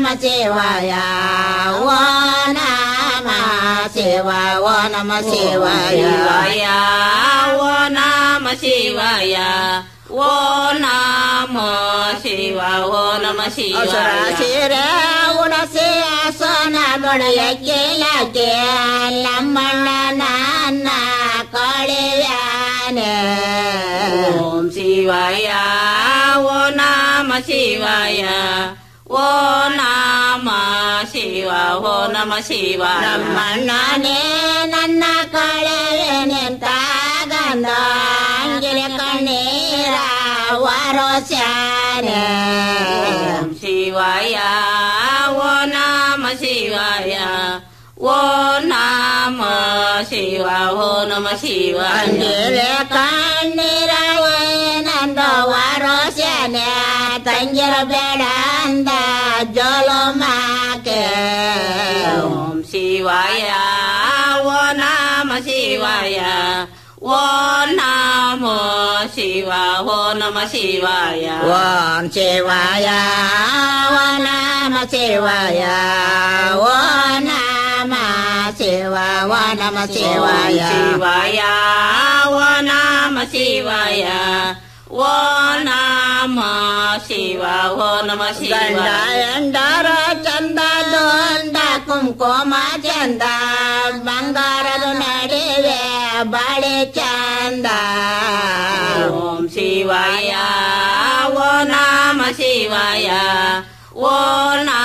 ಶಿವಾಯ ಓ ನಮ ಶಿವ ಓ ನಮ ಶಿವಾಯ ಓ ನಮ ಶಿವಾಯ ಓ ನಮ ಶಿವ ಓ ನಮ ಶಿವಾಯ ಸೀರೆ ಉಡಸಿ ಸೋನ ದೊಡೆಯಕ್ಕೆ ಯಾಕೆ ನಮ್ಮಣ್ಣ ನನ್ನ ಕಳಿವ್ಯಾನೆ ಓಂ ಶಿವಾಯ ಓ ನಮ ಶಿವಾಯ ಓ ನಮ ಶಿವ ಓ ನಮ ಶಿವಾಯ ನಮ್ಮಣ್ಣನೇ ನನ್ನ ಕಳೆನೆಂತ ಗಂಧ ಅಂಗಿಲ ಕಣ್ಣೀರ ವರೋಸ್ಯಾನೆ ಓಂ ಶಿವಾಯ ಓ ನಮ ಶಿವಾಯ ಓ ನಮ ಶಿವ ಓ ನಮ ಶಿವಾಯ ಅಂಗಿಲ ಕಣ್ಣೀರ ನಂದ ವರೋಸ್ಯಾನೆ ತಂಗಿರ ಬೇಡ ಅಂದ ಜೋಲು ಮಾಕೆ ಓಂ ಶಿವಾಯ ಓ ನಮ ಶಿವಾಯ ಓ ನಮ ಶಿವ ಓ ನಮ ಶಿವಾಯ ಓಂ ಶಿವಾಯ ಓ ನಮ ಶಿವಾಯ ಓ ನಮ ಶಿವ ಓ ನಮ ಶಿವಾಯ ಶಿವಾಯ ಓ ನಮ ಶಿವಾಯ ಓ ನಮ ಶಿವ ಓ ನಮ ಗಂಡ ಶಿವಾಯ ಎಂಡರ ಚಂದ ದೊಂಡ ಕುಂಕುಮ ಚಂದ ಬಂಗಾರದ ನಡುವೆ ಬಳೆ ಚಂದ ಓಂ ಶಿವಾಯ ಓ ನಮ ಶಿವಾಯ ಓ ನಮ